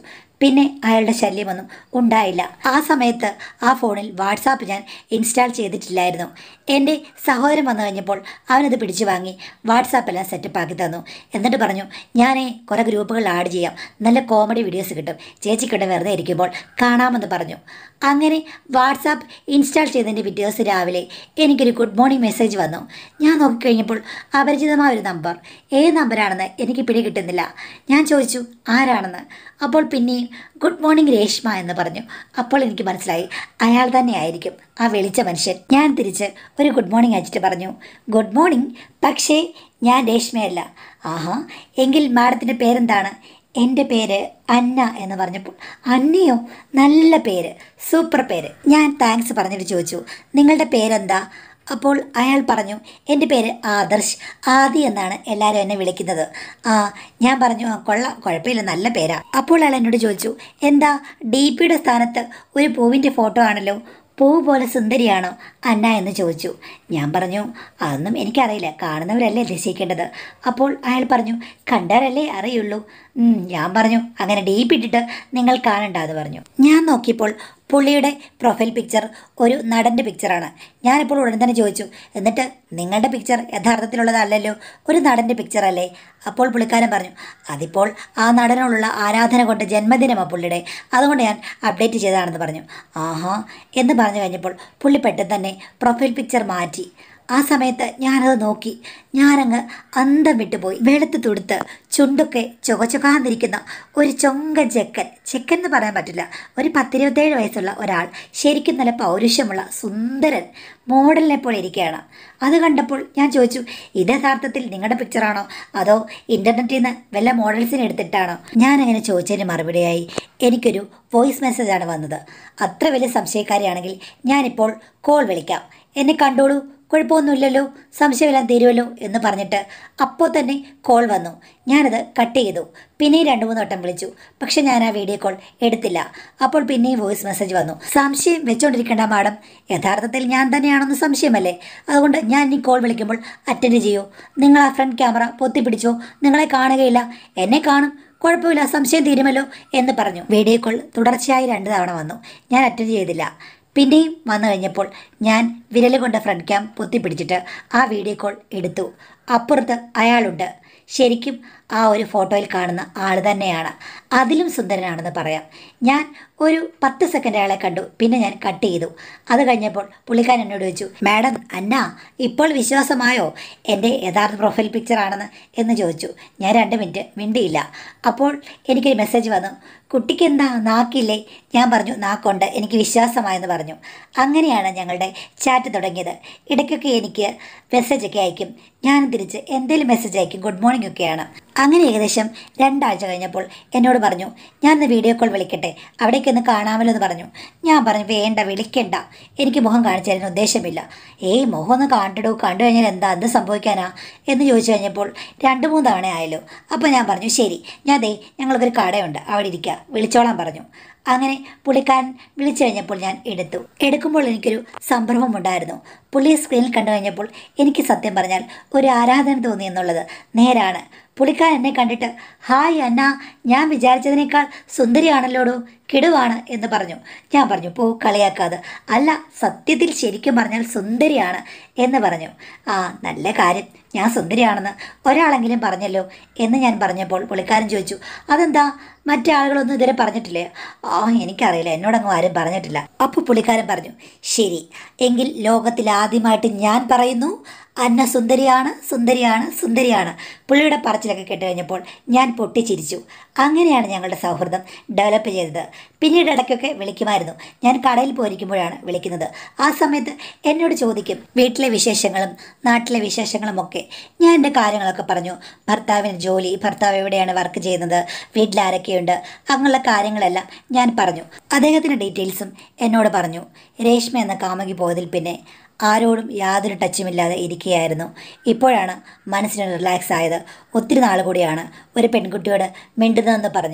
പിന്നെ അയാളുടെ ശല്യമൊന്നും ഉണ്ടായില്ല ആ സമയത്ത് ആ ഫോണിൽ വാട്സാപ്പ് ഞാൻ ഇൻസ്റ്റാൾ ചെയ്തിട്ടില്ലായിരുന്നു എൻ്റെ സഹോദരൻ വന്നു കഴിഞ്ഞപ്പോൾ അവനത് പിടിച്ചു വാങ്ങി വാട്സാപ്പെല്ലാം സെറ്റപ്പ് ആക്കി തന്നു എന്നിട്ട് പറഞ്ഞു ഞാനേ കുറേ ഗ്രൂപ്പുകൾ ആഡ് ചെയ്യാം നല്ല കോമഡി വീഡിയോസ് കിട്ടും ചേച്ചിക്കിടെ വെറുതെ ഇരിക്കുമ്പോൾ കാണാമെന്ന് പറഞ്ഞു അങ്ങനെ വാട്സാപ്പ് ഇൻസ്റ്റാൾ ചെയ്തതിൻ്റെ പിറ്റേ ദിവസം രാവിലെ എനിക്കൊരു ഗുഡ് മോർണിംഗ് മെസ്സേജ് വന്നു ഞാൻ നോക്കിക്കഴിഞ്ഞപ്പോൾ അപരിചിതമായ ഒരു നമ്പർ ഏത് നമ്പറാണെന്ന് എനിക്ക് പിടി കിട്ടുന്നില്ല ഞാൻ ചോദിച്ചു ആരാണെന്ന് അപ്പോൾ പിന്നെയും ഗുഡ് മോർണിംഗ് രേഷ്മ എന്ന് പറഞ്ഞു അപ്പോൾ എനിക്ക് മനസ്സിലായി അയാൾ തന്നെ ആയിരിക്കും ആ വിളിച്ച മനുഷ്യൻ ഞാൻ തിരിച്ച് ഒരു ഗുഡ് മോർണിംഗ് അയച്ചിട്ട് പറഞ്ഞു ഗുഡ് മോർണിംഗ് പക്ഷേ ഞാൻ രേഷ്മയല്ല ആഹാ എങ്കിൽ മാഡത്തിൻ്റെ പേരെന്താണ് എൻ്റെ പേര് അന്ന എന്ന് പറഞ്ഞപ്പോൾ അന്നയോ നല്ല പേര് സൂപ്പർ പേര് ഞാൻ താങ്ക്സ് പറഞ്ഞിട്ട് ചോദിച്ചു നിങ്ങളുടെ പേരെന്താ അപ്പോൾ അയാൾ പറഞ്ഞു എൻ്റെ പേര് ആദർശ് ആദി എന്നാണ് എല്ലാവരും എന്നെ വിളിക്കുന്നത് ആ ഞാൻ പറഞ്ഞു "ആ, കൊള്ളാം കുഴപ്പമില്ല നല്ല പേരാ അപ്പോൾ അയാൾ എന്നോട് ചോദിച്ചു എന്താ ഡി പിയുടെ സ്ഥാനത്ത് ഒരു പൂവിൻ്റെ ഫോട്ടോ ആണല്ലോ പൂവ് പോലെ സുന്ദരിയാണോ അന്ന എന്ന് ചോദിച്ചു ഞാൻ പറഞ്ഞു അതൊന്നും എനിക്കറിയില്ല കാണുന്നവരല്ലേ നിശ്ചയിക്കേണ്ടത് അപ്പോൾ അയാൾ പറഞ്ഞു കണ്ടാലല്ലേ അറിയുള്ളൂ ഉം, ഞാൻ പറഞ്ഞു അങ്ങനെ ഡീപ്പ് ഇട്ടിട്ട് നിങ്ങൾ കാണണ്ട എന്ന് പറഞ്ഞു ഞാൻ നോക്കിയപ്പോൾ പുള്ളിയുടെ പ്രൊഫൈൽ പിക്ചർ ഒരു നടൻ്റെ പിക്ചറാണ് ഞാനിപ്പോൾ ഉടൻ തന്നെ ചോദിച്ചു എന്നിട്ട് നിങ്ങളുടെ പിക്ചർ യഥാർത്ഥത്തിലുള്ളതല്ലല്ലോ ഒരു നടൻ്റെ പിക്ചർ അല്ലേ അപ്പോൾ പുള്ളിക്കാരൻ പറഞ്ഞു അതിപ്പോൾ ആ നടനോടുള്ള ആരാധന കൊണ്ട് ജന്മദിനമാണ് പുള്ളിയുടെ അതുകൊണ്ട് ഞാൻ അപ്ഡേറ്റ് ചെയ്തതാണെന്ന് പറഞ്ഞു ആഹാ എന്ന് പറഞ്ഞു കഴിഞ്ഞപ്പോൾ പുള്ളി പെട്ടെന്ന് തന്നെ പ്രൊഫൈൽ പിക്ചർ മാറ്റി ആ സമയത്ത് ഞാനത് നോക്കി ഞാനങ്ങ് അന്തം വിട്ടുപോയി വെളുത്ത് തുടുത്ത് ചുണ്ടൊക്കെ ചുകച്ചുകാന്നിരിക്കുന്ന ഒരു ചൊങ്ക ചെക്കൻ ചെക്കൻ എന്ന് പറയാൻ പറ്റില്ല ഒരു പത്തിരുപത്തേഴ് വയസ്സുള്ള ഒരാൾ ശരിക്കും നല്ല പൗരുഷമുള്ള സുന്ദരൻ മോഡലിനെ പോലെ ഇരിക്കുകയാണ് അത് കണ്ടപ്പോൾ ഞാൻ ചോദിച്ചു ഇത് യഥാർത്ഥത്തിൽ നിങ്ങളുടെ പിക്ചറാണോ അതോ ഇൻ്റർനെറ്റിൽ നിന്ന് വല്ല മോഡൽസിനെ എടുത്തിട്ടാണോ ഞാൻ അങ്ങനെ ചോദിച്ചതിന് മറുപടിയായി എനിക്കൊരു വോയിസ് മെസ്സേജാണ് വന്നത് അത്ര വലിയ സംശയക്കാരിയാണെങ്കിൽ ഞാനിപ്പോൾ കോൾ വിളിക്കാം എന്നെ കണ്ടോളൂ കുഴപ്പമൊന്നുമില്ലല്ലോ സംശയമെല്ലാം തീരുമല്ലോ എന്ന് പറഞ്ഞിട്ട് അപ്പോൾ തന്നെ കോൾ വന്നു ഞാനത് കട്ട് ചെയ്തു പിന്നെയും രണ്ട് മൂന്ന് വട്ടം വിളിച്ചു പക്ഷെ ഞാൻ ആ വീഡിയോ കോൾ എടുത്തില്ല അപ്പോൾ പിന്നെയും വോയിസ് മെസ്സേജ് വന്നു സംശയം വെച്ചോണ്ടിരിക്കേണ്ട മാഡം യഥാർത്ഥത്തിൽ ഞാൻ തന്നെയാണെന്ന് സംശയമല്ലേ അതുകൊണ്ട് ഞാൻ ഇനി കോൾ വിളിക്കുമ്പോൾ അറ്റൻഡ് ചെയ്യൂ നിങ്ങൾ ആ ഫ്രണ്ട് ക്യാമറ പൊത്തിപ്പിടിച്ചോ നിങ്ങളെ കാണുകയില്ല എന്നെ കാണും കുഴപ്പമില്ല സംശയം തീരുമല്ലോ എന്ന് പറഞ്ഞു വീഡിയോ കോൾ തുടർച്ചയായി രണ്ട് തവണ വന്നു ഞാൻ അറ്റൻഡ് ചെയ്തില്ല പിന്നെയും വന്നു കഴിഞ്ഞപ്പോൾ ഞാൻ വിരൽ കൊണ്ട് ഫ്രണ്ട് ക്യാം പൊത്തിപ്പിടിച്ചിട്ട് ആ വീഡിയോ കോൾ എടുത്തു അപ്പുറത്ത് അയാളുണ്ട് ശരിക്കും ആ ഒരു ഫോട്ടോയിൽ കാണുന്ന ആൾ തന്നെയാണ് അതിലും സുന്ദരനാണെന്ന് പറയാം ഞാൻ ഒരു പത്ത് സെക്കൻഡ് അയാളെ കണ്ടു പിന്നെ ഞാൻ കട്ട് ചെയ്തു അത് കഴിഞ്ഞപ്പോൾ പുള്ളിക്കാരൻ എന്നോട് ചോദിച്ചു മാഡം അന്ന ഇപ്പോൾ വിശ്വാസമായോ എൻ്റെ യഥാർത്ഥ പ്രൊഫൈൽ പിക്ചർ ആണെന്ന് എന്ന് ചോദിച്ചു ഞാൻ രണ്ട് മിനിറ്റ് മിണ്ടിയില്ല അപ്പോൾ എനിക്കൊരു മെസ്സേജ് വന്നു കുട്ടിക്ക് എന്താ നാക്കില്ലേ ഞാൻ പറഞ്ഞു നാക്കുണ്ട് എനിക്ക് വിശ്വാസമായെന്ന് പറഞ്ഞു അങ്ങനെയാണ് ഞങ്ങളുടെ ചാറ്റ് തുടങ്ങിയത് ഇടയ്ക്കൊക്കെ എനിക്ക് മെസ്സേജൊക്കെ അയക്കും ഞാൻ തിരിച്ച് എന്തെങ്കിലും മെസ്സേജ് അയക്കും ഗുഡ് മോർണിംഗ് ഒക്കെയാണ് അങ്ങനെ ഏകദേശം രണ്ടാഴ്ച കഴിഞ്ഞപ്പോൾ എന്നോട് പറഞ്ഞു ഞാൻ ഇന്ന് വീഡിയോ കോൾ വിളിക്കട്ടെ അവിടേക്ക് ഒന്ന് കാണാമല്ലോ എന്ന് പറഞ്ഞു ഞാൻ പറഞ്ഞു വേണ്ട വിളിക്കണ്ട എനിക്ക് മുഖം കാണിച്ചു തരാൻ ഉദ്ദേശമില്ല ഏയ് മുഖം ഒന്ന് കണ്ടിടൂ കണ്ടു കഴിഞ്ഞാൽ എന്താ എന്ത് സംഭവിക്കാനാ എന്ന് ചോദിച്ചു കഴിഞ്ഞപ്പോൾ രണ്ട് മൂന്ന് തവണ ആയല്ലോ അപ്പോൾ ഞാൻ പറഞ്ഞു ശരി ഞാൻ ദേ ഞങ്ങൾക്കൊരു കടയുണ്ട് അവിടെ ഇരിക്കുക വിളിച്ചോളാൻ പറഞ്ഞു അങ്ങനെ പുള്ളിക്കാരൻ വിളിച്ചു കഴിഞ്ഞപ്പോൾ ഞാൻ എടുത്തു എടുക്കുമ്പോൾ എനിക്കൊരു സംഭ്രമം ഉണ്ടായിരുന്നു പുള്ളിയെ സ്ക്രീനിൽ കണ്ടു കഴിഞ്ഞപ്പോൾ എനിക്ക് സത്യം പറഞ്ഞാൽ ഒരു ആരാധന തോന്നി എന്നുള്ളത് നേരാണ് പുള്ളിക്കാരൻ എന്നെ കണ്ടിട്ട് ഹായ് അന്ന ഞാൻ വിചാരിച്ചതിനേക്കാൾ സുന്ദരിയാണല്ലോടോ കിടുവാണ് എന്ന് പറഞ്ഞു ഞാൻ പറഞ്ഞു പോ കളിയാക്കാതെ അല്ല സത്യത്തിൽ ശരിക്കും പറഞ്ഞാൽ സുന്ദരിയാണ് എന്ന് പറഞ്ഞു ആ നല്ല കാര്യം ഞാൻ സുന്ദരിയാണെന്ന് ഒരാളെങ്കിലും പറഞ്ഞല്ലോ എന്ന് ഞാൻ പറഞ്ഞപ്പോൾ പുള്ളിക്കാരൻ ചോദിച്ചു അതെന്താ മറ്റേ ആളുകളൊന്നും ഇതുവരെ പറഞ്ഞിട്ടില്ലേ ആ എനിക്കറിയില്ല എന്നോടങ്ങും ആരും പറഞ്ഞിട്ടില്ല അപ്പോൾ പുള്ളിക്കാരൻ പറഞ്ഞു ശരി എങ്കിൽ ലോകത്തിൽ ആദ്യമായിട്ട് ഞാൻ പറയുന്നു അന്ന സുന്ദരിയാണ് സുന്ദരിയാണ് സുന്ദരിയാണ് പുള്ളിയുടെ പറച്ചിലൊക്കെ കേട്ട് കഴിഞ്ഞപ്പോൾ ഞാൻ പൊട്ടിച്ചിരിച്ചു അങ്ങനെയാണ് ഞങ്ങളുടെ സൗഹൃദം ഡെവലപ്പ് ചെയ്തത് പിന്നീട് ഇടയ്ക്കൊക്കെ വിളിക്കുമായിരുന്നു ഞാൻ കടയിൽ പോയിരിക്കുമ്പോഴാണ് വിളിക്കുന്നത് ആ സമയത്ത് എന്നോട് ചോദിക്കും വീട്ടിലെ വിശേഷങ്ങളും നാട്ടിലെ വിശേഷങ്ങളും ഒക്കെ ഞാൻ എൻ്റെ കാര്യങ്ങളൊക്കെ പറഞ്ഞു ഭർത്താവിന് ജോലി ഭർത്താവ് എവിടെയാണ് വർക്ക് ചെയ്യുന്നത് വീട്ടിൽ ആരൊക്കെയുണ്ട് അങ്ങനെയുള്ള കാര്യങ്ങളെല്ലാം ഞാൻ പറഞ്ഞു അദ്ദേഹത്തിൻ്റെ ഡീറ്റെയിൽസും എന്നോട് പറഞ്ഞു രേഷ്മ എന്ന കാമുകി പോയതിൽ പിന്നെ ആരോടും യാതൊരു ടച്ചുമില്ലാതെ ഇരിക്കുകയായിരുന്നു ഇപ്പോഴാണ് മനസ്സിന് റിലാക്സ് ആയത് ഒത്തിരി നാൾ കൂടിയാണ് ഒരു പെൺകുട്ടിയോട് മിണ്ടുന്നതെന്ന് പറഞ്ഞു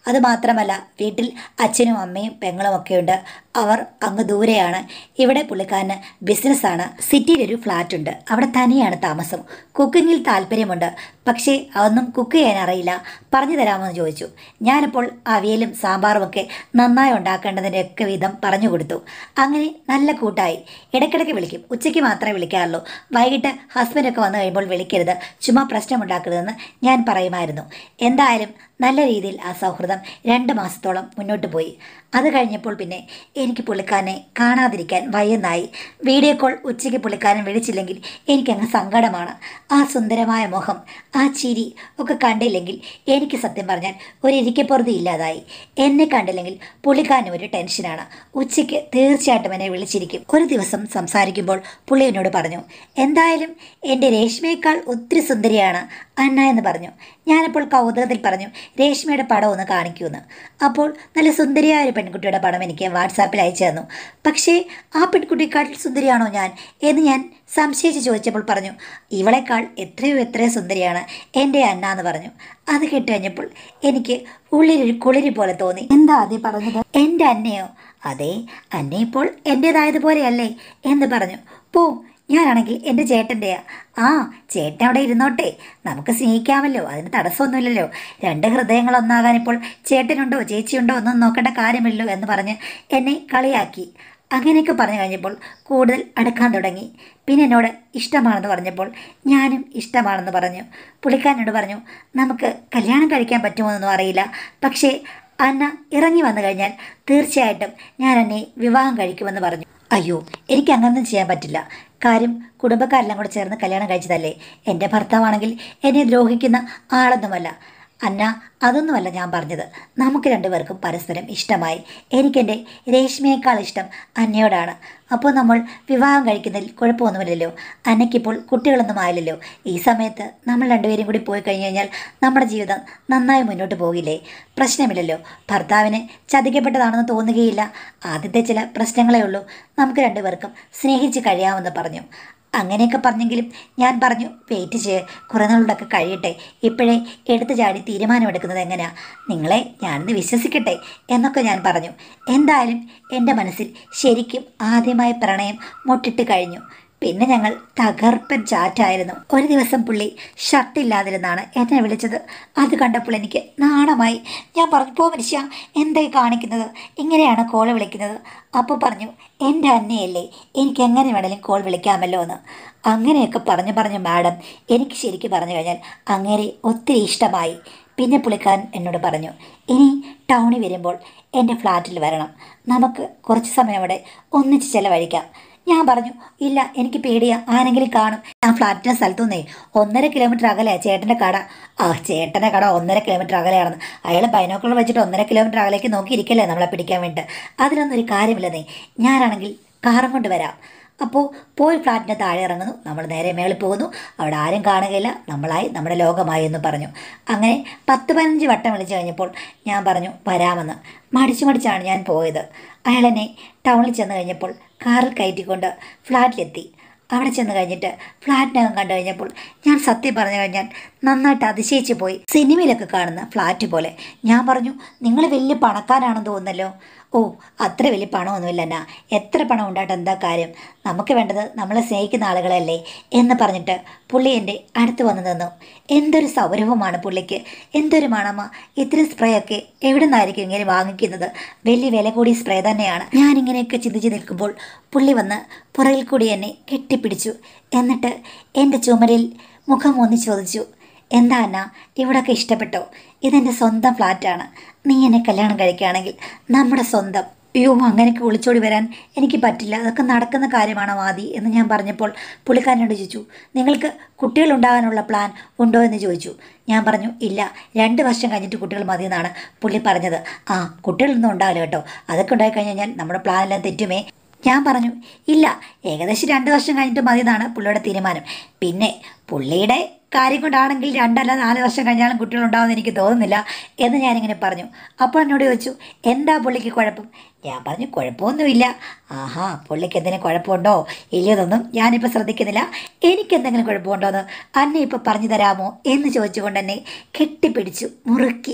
അത് മാത്രമല്ല വീട്ടിൽ അച്ഛനും അമ്മയും പെങ്ങളും ഒക്കെ ഉണ്ട് അവർ അങ്ങ് ദൂരെയാണ് ഇവിടെ പുള്ളിക്കാരന് ബിസിനസ്സാണ് സിറ്റിയിലൊരു ഫ്ലാറ്റ് ഉണ്ട് അവിടെ തനിയാണ് താമസം കുക്കിങ്ങിൽ താല്പര്യമുണ്ട് പക്ഷേ അതൊന്നും കുക്ക് ചെയ്യാൻ അറിയില്ല പറഞ്ഞു തരാമോ എന്ന് ചോദിച്ചു ഞാനപ്പോൾ അവിയലും സാമ്പാറും ഒക്കെ നന്നായി ഉണ്ടാക്കേണ്ടതിൻ്റെ ഒക്കെ വിധം പറഞ്ഞു കൊടുത്തു അങ്ങനെ നല്ല കൂട്ടായി ഇടയ്ക്കിടയ്ക്ക് വിളിക്കും ഉച്ചയ്ക്ക് മാത്രമേ വിളിക്കാറുള്ളൂ വൈകിട്ട് ഹസ്ബൻഡൊക്കെ വന്നു കഴിയുമ്പോൾ വിളിക്കരുത് ചുമ്മാ പ്രശ്നമുണ്ടാക്കരുതെന്ന് ഞാൻ പറയുമായിരുന്നു എന്തായാലും നല്ല രീതിയിൽ ആ സൗഹൃദം രണ്ട് മാസത്തോളം മുന്നോട്ട് പോയി അത് കഴിഞ്ഞപ്പോൾ പിന്നെ എനിക്ക് പുള്ളിക്കാരനെ കാണാതിരിക്കാൻ വയ്യെന്നായി വീഡിയോ കോൾ ഉച്ചയ്ക്ക് പുള്ളിക്കാരൻ വിളിച്ചില്ലെങ്കിൽ എനിക്കങ്ങ് സങ്കടമാണ് ആ സുന്ദരമായ മുഖം ആ ചിരി ഒക്കെ കണ്ടില്ലെങ്കിൽ എനിക്ക് സത്യം പറഞ്ഞാൽ ഒരു ഇരിക്കപ്പുറതി ഇല്ലാതായി എന്നെ കണ്ടില്ലെങ്കിൽ പുള്ളിക്കാരന് ഒരു ടെൻഷനാണ് ഉച്ചയ്ക്ക് തീർച്ചയായിട്ടും എന്നെ വിളിച്ചിരിക്കും ഒരു ദിവസം സംസാരിക്കുമ്പോൾ പുള്ളി എന്നോട് പറഞ്ഞു എന്തായാലും എൻ്റെ രേഷ്മയേക്കാൾ ഒത്തിരി സുന്ദരിയാണ് അന്ന എന്ന് പറഞ്ഞു ഞാനപ്പോൾ കൗതുകത്തിൽ പറഞ്ഞു രേഷ്മയുടെ പടം ഒന്ന് കാണിക്കൂന്ന് അപ്പോൾ നല്ല സുന്ദരിയായ ഒരു പെൺകുട്ടിയുടെ പടം എനിക്ക് വാട്സാപ്പിൽ അയച്ചു തന്നു പക്ഷേ ആ പെൺകുട്ടിയെക്കാട്ടിൽ സുന്ദരിയാണോ ഞാൻ എന്ന് ഞാൻ സംശയിച്ച് ചോദിച്ചപ്പോൾ പറഞ്ഞു ഇവളെക്കാൾ എത്രയോ എത്രയോ സുന്ദരിയാണ് എൻ്റെ അന്ന എന്ന് പറഞ്ഞു അത് കേട്ട് കഴിഞ്ഞപ്പോൾ എനിക്ക് ഉള്ളിലൊരു കുളിരി പോലെ തോന്നി എന്താ ആദ്യം പറഞ്ഞത് എൻ്റെ അന്നയോ അതെ അന്ന ഇപ്പോൾ എൻ്റേതായതുപോലെയല്ലേ എന്ന് പറഞ്ഞു പോ ഞാനാണെങ്കിൽ എൻ്റെ ചേട്ടൻ്റെയാ ആ ചേട്ടൻ അവിടെ ഇരുന്നോട്ടെ നമുക്ക് സ്നേഹിക്കാമല്ലോ അതിന് തടസ്സമൊന്നുമില്ലല്ലോ രണ്ട് ഹൃദയങ്ങൾ ഒന്നാകാൻ ഇപ്പോൾ ചേട്ടനുണ്ടോ ചേച്ചിയുണ്ടോ ഒന്നും നോക്കേണ്ട കാര്യമില്ലല്ലോ എന്ന് പറഞ്ഞ് എന്നെ കളിയാക്കി അങ്ങനെയൊക്കെ പറഞ്ഞു കഴിഞ്ഞപ്പോൾ കൂടുതൽ അടുക്കാൻ തുടങ്ങി പിന്നെ എന്നോട് ഇഷ്ടമാണെന്ന് പറഞ്ഞപ്പോൾ ഞാനും ഇഷ്ടമാണെന്ന് പറഞ്ഞു പുള്ളിക്കാരനോട് പറഞ്ഞു നമുക്ക് കല്യാണം കഴിക്കാൻ പറ്റുമോ എന്നൊന്നും അറിയില്ല പക്ഷേ അന്ന ഇറങ്ങി വന്നു കഴിഞ്ഞാൽ തീർച്ചയായിട്ടും ഞാൻ എന്നെ വിവാഹം കഴിക്കുമെന്ന് പറഞ്ഞു അയ്യോ എനിക്ക് അങ്ങനൊന്നും ചെയ്യാൻ പറ്റില്ല കാര്യം കുടുംബക്കാരെല്ലാം കൂടെ ചേർന്ന് കല്യാണം കഴിച്ചതല്ലേ എൻ്റെ ഭർത്താവാണെങ്കിൽ എന്നെ ദ്രോഹിക്കുന്ന ആളൊന്നുമല്ല അന്ന അതൊന്നുമല്ല ഞാൻ പറഞ്ഞത് നമുക്ക് രണ്ടുപേർക്കും പരസ്പരം ഇഷ്ടമായി എനിക്കെൻ്റെ രേഷ്മയേക്കാൾ ഇഷ്ടം അന്നയോടാണ് അപ്പോൾ നമ്മൾ വിവാഹം കഴിക്കുന്നതിൽ കുഴപ്പമൊന്നുമില്ലല്ലോ അന്നയ്ക്കിപ്പോൾ കുട്ടികളൊന്നും ആയില്ലല്ലോ ഈ സമയത്ത് നമ്മൾ രണ്ടുപേരും കൂടി പോയി കഴിഞ്ഞു കഴിഞ്ഞാൽ നമ്മുടെ ജീവിതം നന്നായി മുന്നോട്ട് പോകില്ലേ പ്രശ്നമില്ലല്ലോ ഭർത്താവിന് ചതിക്കപ്പെട്ടതാണെന്ന് തോന്നുകയില്ല ആദ്യത്തെ ചില പ്രശ്നങ്ങളേ ഉള്ളൂ നമുക്ക് രണ്ടുപേർക്കും സ്നേഹിച്ച് കഴിയാമെന്ന് പറഞ്ഞു അങ്ങനെയൊക്കെ പറഞ്ഞെങ്കിലും ഞാൻ പറഞ്ഞു വെയിറ്റ് ചെയ്യ് കുറേ നാളുകൂടെയൊക്കെ കഴിയട്ടെ ഇപ്പോഴേ എടുത്തു ചാടി തീരുമാനമെടുക്കുന്നത് എങ്ങനെയാ നിങ്ങളെ ഞാനിന്ന് വിശ്വസിക്കട്ടെ എന്നൊക്കെ ഞാൻ പറഞ്ഞു എന്തായാലും എൻ്റെ മനസ്സിൽ ശരിക്കും ആദ്യമായ പ്രണയം മുട്ടിട്ട് കഴിഞ്ഞു പിന്നെ ഞങ്ങൾ തകർപ്പൻ ചാറ്റായിരുന്നു ഒരു ദിവസം പുള്ളി ഷർട്ടില്ലാതിരുന്നാണ് എന്നെ വിളിച്ചത് അത് കണ്ടപ്പോൾ എനിക്ക് നാണമായി ഞാൻ പറഞ്ഞു പോ മനുഷ്യ എന്തായി കാണിക്കുന്നത് ഇങ്ങനെയാണ് കോൾ വിളിക്കുന്നത് അപ്പോൾ പറഞ്ഞു എൻ്റെ അന്നയല്ലേ എനിക്ക് എങ്ങനെ വേണേലും കോൾ വിളിക്കാമല്ലോ എന്ന് അങ്ങനെയൊക്കെ പറഞ്ഞു പറഞ്ഞു മാഡം എനിക്ക് ശരിക്കും പറഞ്ഞു കഴിഞ്ഞാൽ അങ്ങേരെ ഒത്തിരി ഇഷ്ടമായി പിന്നെ പുള്ളിക്കാരൻ എന്നോട് പറഞ്ഞു ഇനി ടൗണിൽ വരുമ്പോൾ എൻ്റെ ഫ്ലാറ്റിൽ വരണം നമുക്ക് കുറച്ച് സമയം അവിടെ ഒന്നിച്ച് ചിലവഴിക്കാം ഞാൻ പറഞ്ഞു ഇല്ല എനിക്ക് പേടിയാ ആരെങ്കിലും കാണും ആ ഫ്ലാറ്റിൻ്റെ സ്ഥലത്തുനിന്നേ ഒന്നര കിലോമീറ്റർ അകലെയാണ് ചേട്ടൻ്റെ കട ആ ചേട്ടൻ്റെ കട ഒന്നര കിലോമീറ്റർ അകലെയാണെന്ന് അയാൾ ബൈനോക്കുലർ വെച്ചിട്ട് ഒന്നര കിലോമീറ്റർ അകലേക്ക് നോക്കിയിരിക്കല്ലേ നമ്മളെ പിടിക്കാൻ വേണ്ടിയിട്ട് അതിലൊന്നും ഒരു കാര്യമില്ലെന്നേ ഞാനാണെങ്കിൽ കാറും കൊണ്ട് വരാം അപ്പോൾ പോയി ഫ്ലാറ്റിൻ്റെ താഴെ ഇറങ്ങുന്നു നമ്മൾ നേരെ മേളിൽ പോകുന്നു അവിടെ ആരും കാണുകയില്ല നമ്മളായി നമ്മുടെ ലോകമായി എന്ന് പറഞ്ഞു അങ്ങനെ പത്ത് പതിനഞ്ച് വട്ടം വിളിച്ചു കഴിഞ്ഞപ്പോൾ ഞാൻ പറഞ്ഞു വരാമെന്ന് മടിച്ചു മടിച്ചാണ് ഞാൻ പോയത് അയാൾ എന്നെ ടൗണിൽ ചെന്ന് കഴിഞ്ഞപ്പോൾ കാറിൽ കയറ്റിക്കൊണ്ട് ഫ്ലാറ്റിലെത്തി അവിടെ ചെന്ന് കഴിഞ്ഞിട്ട് ഫ്ലാറ്റിനകം കണ്ടു കഴിഞ്ഞപ്പോൾ ഞാൻ സത്യം പറഞ്ഞു കഴിഞ്ഞാൽ നന്നായിട്ട് അതിശയിച്ച് പോയി സിനിമയിലൊക്കെ കാണുന്ന ഫ്ലാറ്റ് പോലെ ഞാൻ പറഞ്ഞു നിങ്ങൾ വലിയ പണക്കാരാണെന്ന് തോന്നുന്നല്ലോ ഓ അത്ര വലിയ പണമൊന്നുമില്ല എന്നാ എത്ര പണം ഉണ്ടായിട്ട് എന്താ കാര്യം നമുക്ക് വേണ്ടത് നമ്മളെ സ്നേഹിക്കുന്ന ആളുകളല്ലേ എന്ന് പറഞ്ഞിട്ട് പുള്ളി എൻ്റെ അടുത്ത് വന്നു നിന്നു എന്തൊരു സൗരഭമാണ് പുള്ളിക്ക് എന്തൊരു മണമ ഇത്രയും സ്പ്രേ ഒക്കെ എവിടെ നിന്നായിരിക്കും ഇങ്ങനെ വാങ്ങിക്കുന്നത് വലിയ വില കൂടിയ സ്പ്രേ തന്നെയാണ് ഞാനിങ്ങനെയൊക്കെ ചിന്തിച്ച് നിൽക്കുമ്പോൾ പുള്ളി വന്ന് പുറകിൽ കൂടി എന്നെ കെട്ടിപ്പിടിച്ചു എന്നിട്ട് എൻ്റെ ചുമരിൽ മുഖം ഒന്നി ചോദിച്ചു എന്താ അന്ന ഇവിടൊക്കെ ഇഷ്ടപ്പെട്ടോ ഇതെൻ്റെ സ്വന്തം ഫ്ലാറ്റാണ് നീ എന്നെ കല്യാണം കഴിക്കുകയാണെങ്കിൽ നമ്മുടെ സ്വന്തം അയ്യോ അങ്ങനെയൊക്കെ ഒളിച്ചോടി വരാൻ എനിക്ക് പറ്റില്ല അതൊക്കെ നടക്കുന്ന കാര്യമാണോ ആദി എന്ന് ഞാൻ പറഞ്ഞപ്പോൾ പുള്ളിക്കാരനോട് ചോദിച്ചു നിങ്ങൾക്ക് കുട്ടികളുണ്ടാകാനുള്ള പ്ലാൻ ഉണ്ടോ എന്ന് ചോദിച്ചു ഞാൻ പറഞ്ഞു ഇല്ല രണ്ട് വർഷം കഴിഞ്ഞിട്ട് കുട്ടികൾ മതി എന്നാണ് പുള്ളി പറഞ്ഞത് ആ കുട്ടികളൊന്നും ഉണ്ടാവില്ല കേട്ടോ അതൊക്കെ ഉണ്ടായി കഴിഞ്ഞാൽ നമ്മുടെ പ്ലാനെല്ലാം തെറ്റുമേ ഞാൻ പറഞ്ഞു ഇല്ല ഏകദേശം രണ്ട് വർഷം കഴിഞ്ഞിട്ട് മതി എന്നാണ് പുള്ളിയുടെ തീരുമാനം പിന്നെ പുള്ളിയുടെ കാര്യം കൊണ്ടാണെങ്കിൽ രണ്ടല്ല നാല് വർഷം കഴിഞ്ഞാലും കുട്ടികളുണ്ടാവുമെന്ന് എനിക്ക് തോന്നുന്നില്ല എന്ന് ഞാനിങ്ങനെ പറഞ്ഞു അപ്പോൾ എന്നോട് ചോദിച്ചു എന്താ പുള്ളിക്ക് കുഴപ്പം ഞാൻ പറഞ്ഞു കുഴപ്പമൊന്നുമില്ല ആഹാ പുള്ളിക്ക് എന്തെങ്കിലും കുഴപ്പമുണ്ടോ ഇല്ലയൊന്നും ഞാനിപ്പോൾ ശ്രദ്ധിക്കുന്നില്ല എനിക്ക് എന്തെങ്കിലും കുഴപ്പമുണ്ടോ എന്ന് അന്നെ ഇപ്പോൾ പറഞ്ഞു തരാമോ എന്ന് ചോദിച്ചുകൊണ്ട് എന്നെ കെട്ടിപ്പിടിച്ചു മുറുക്കി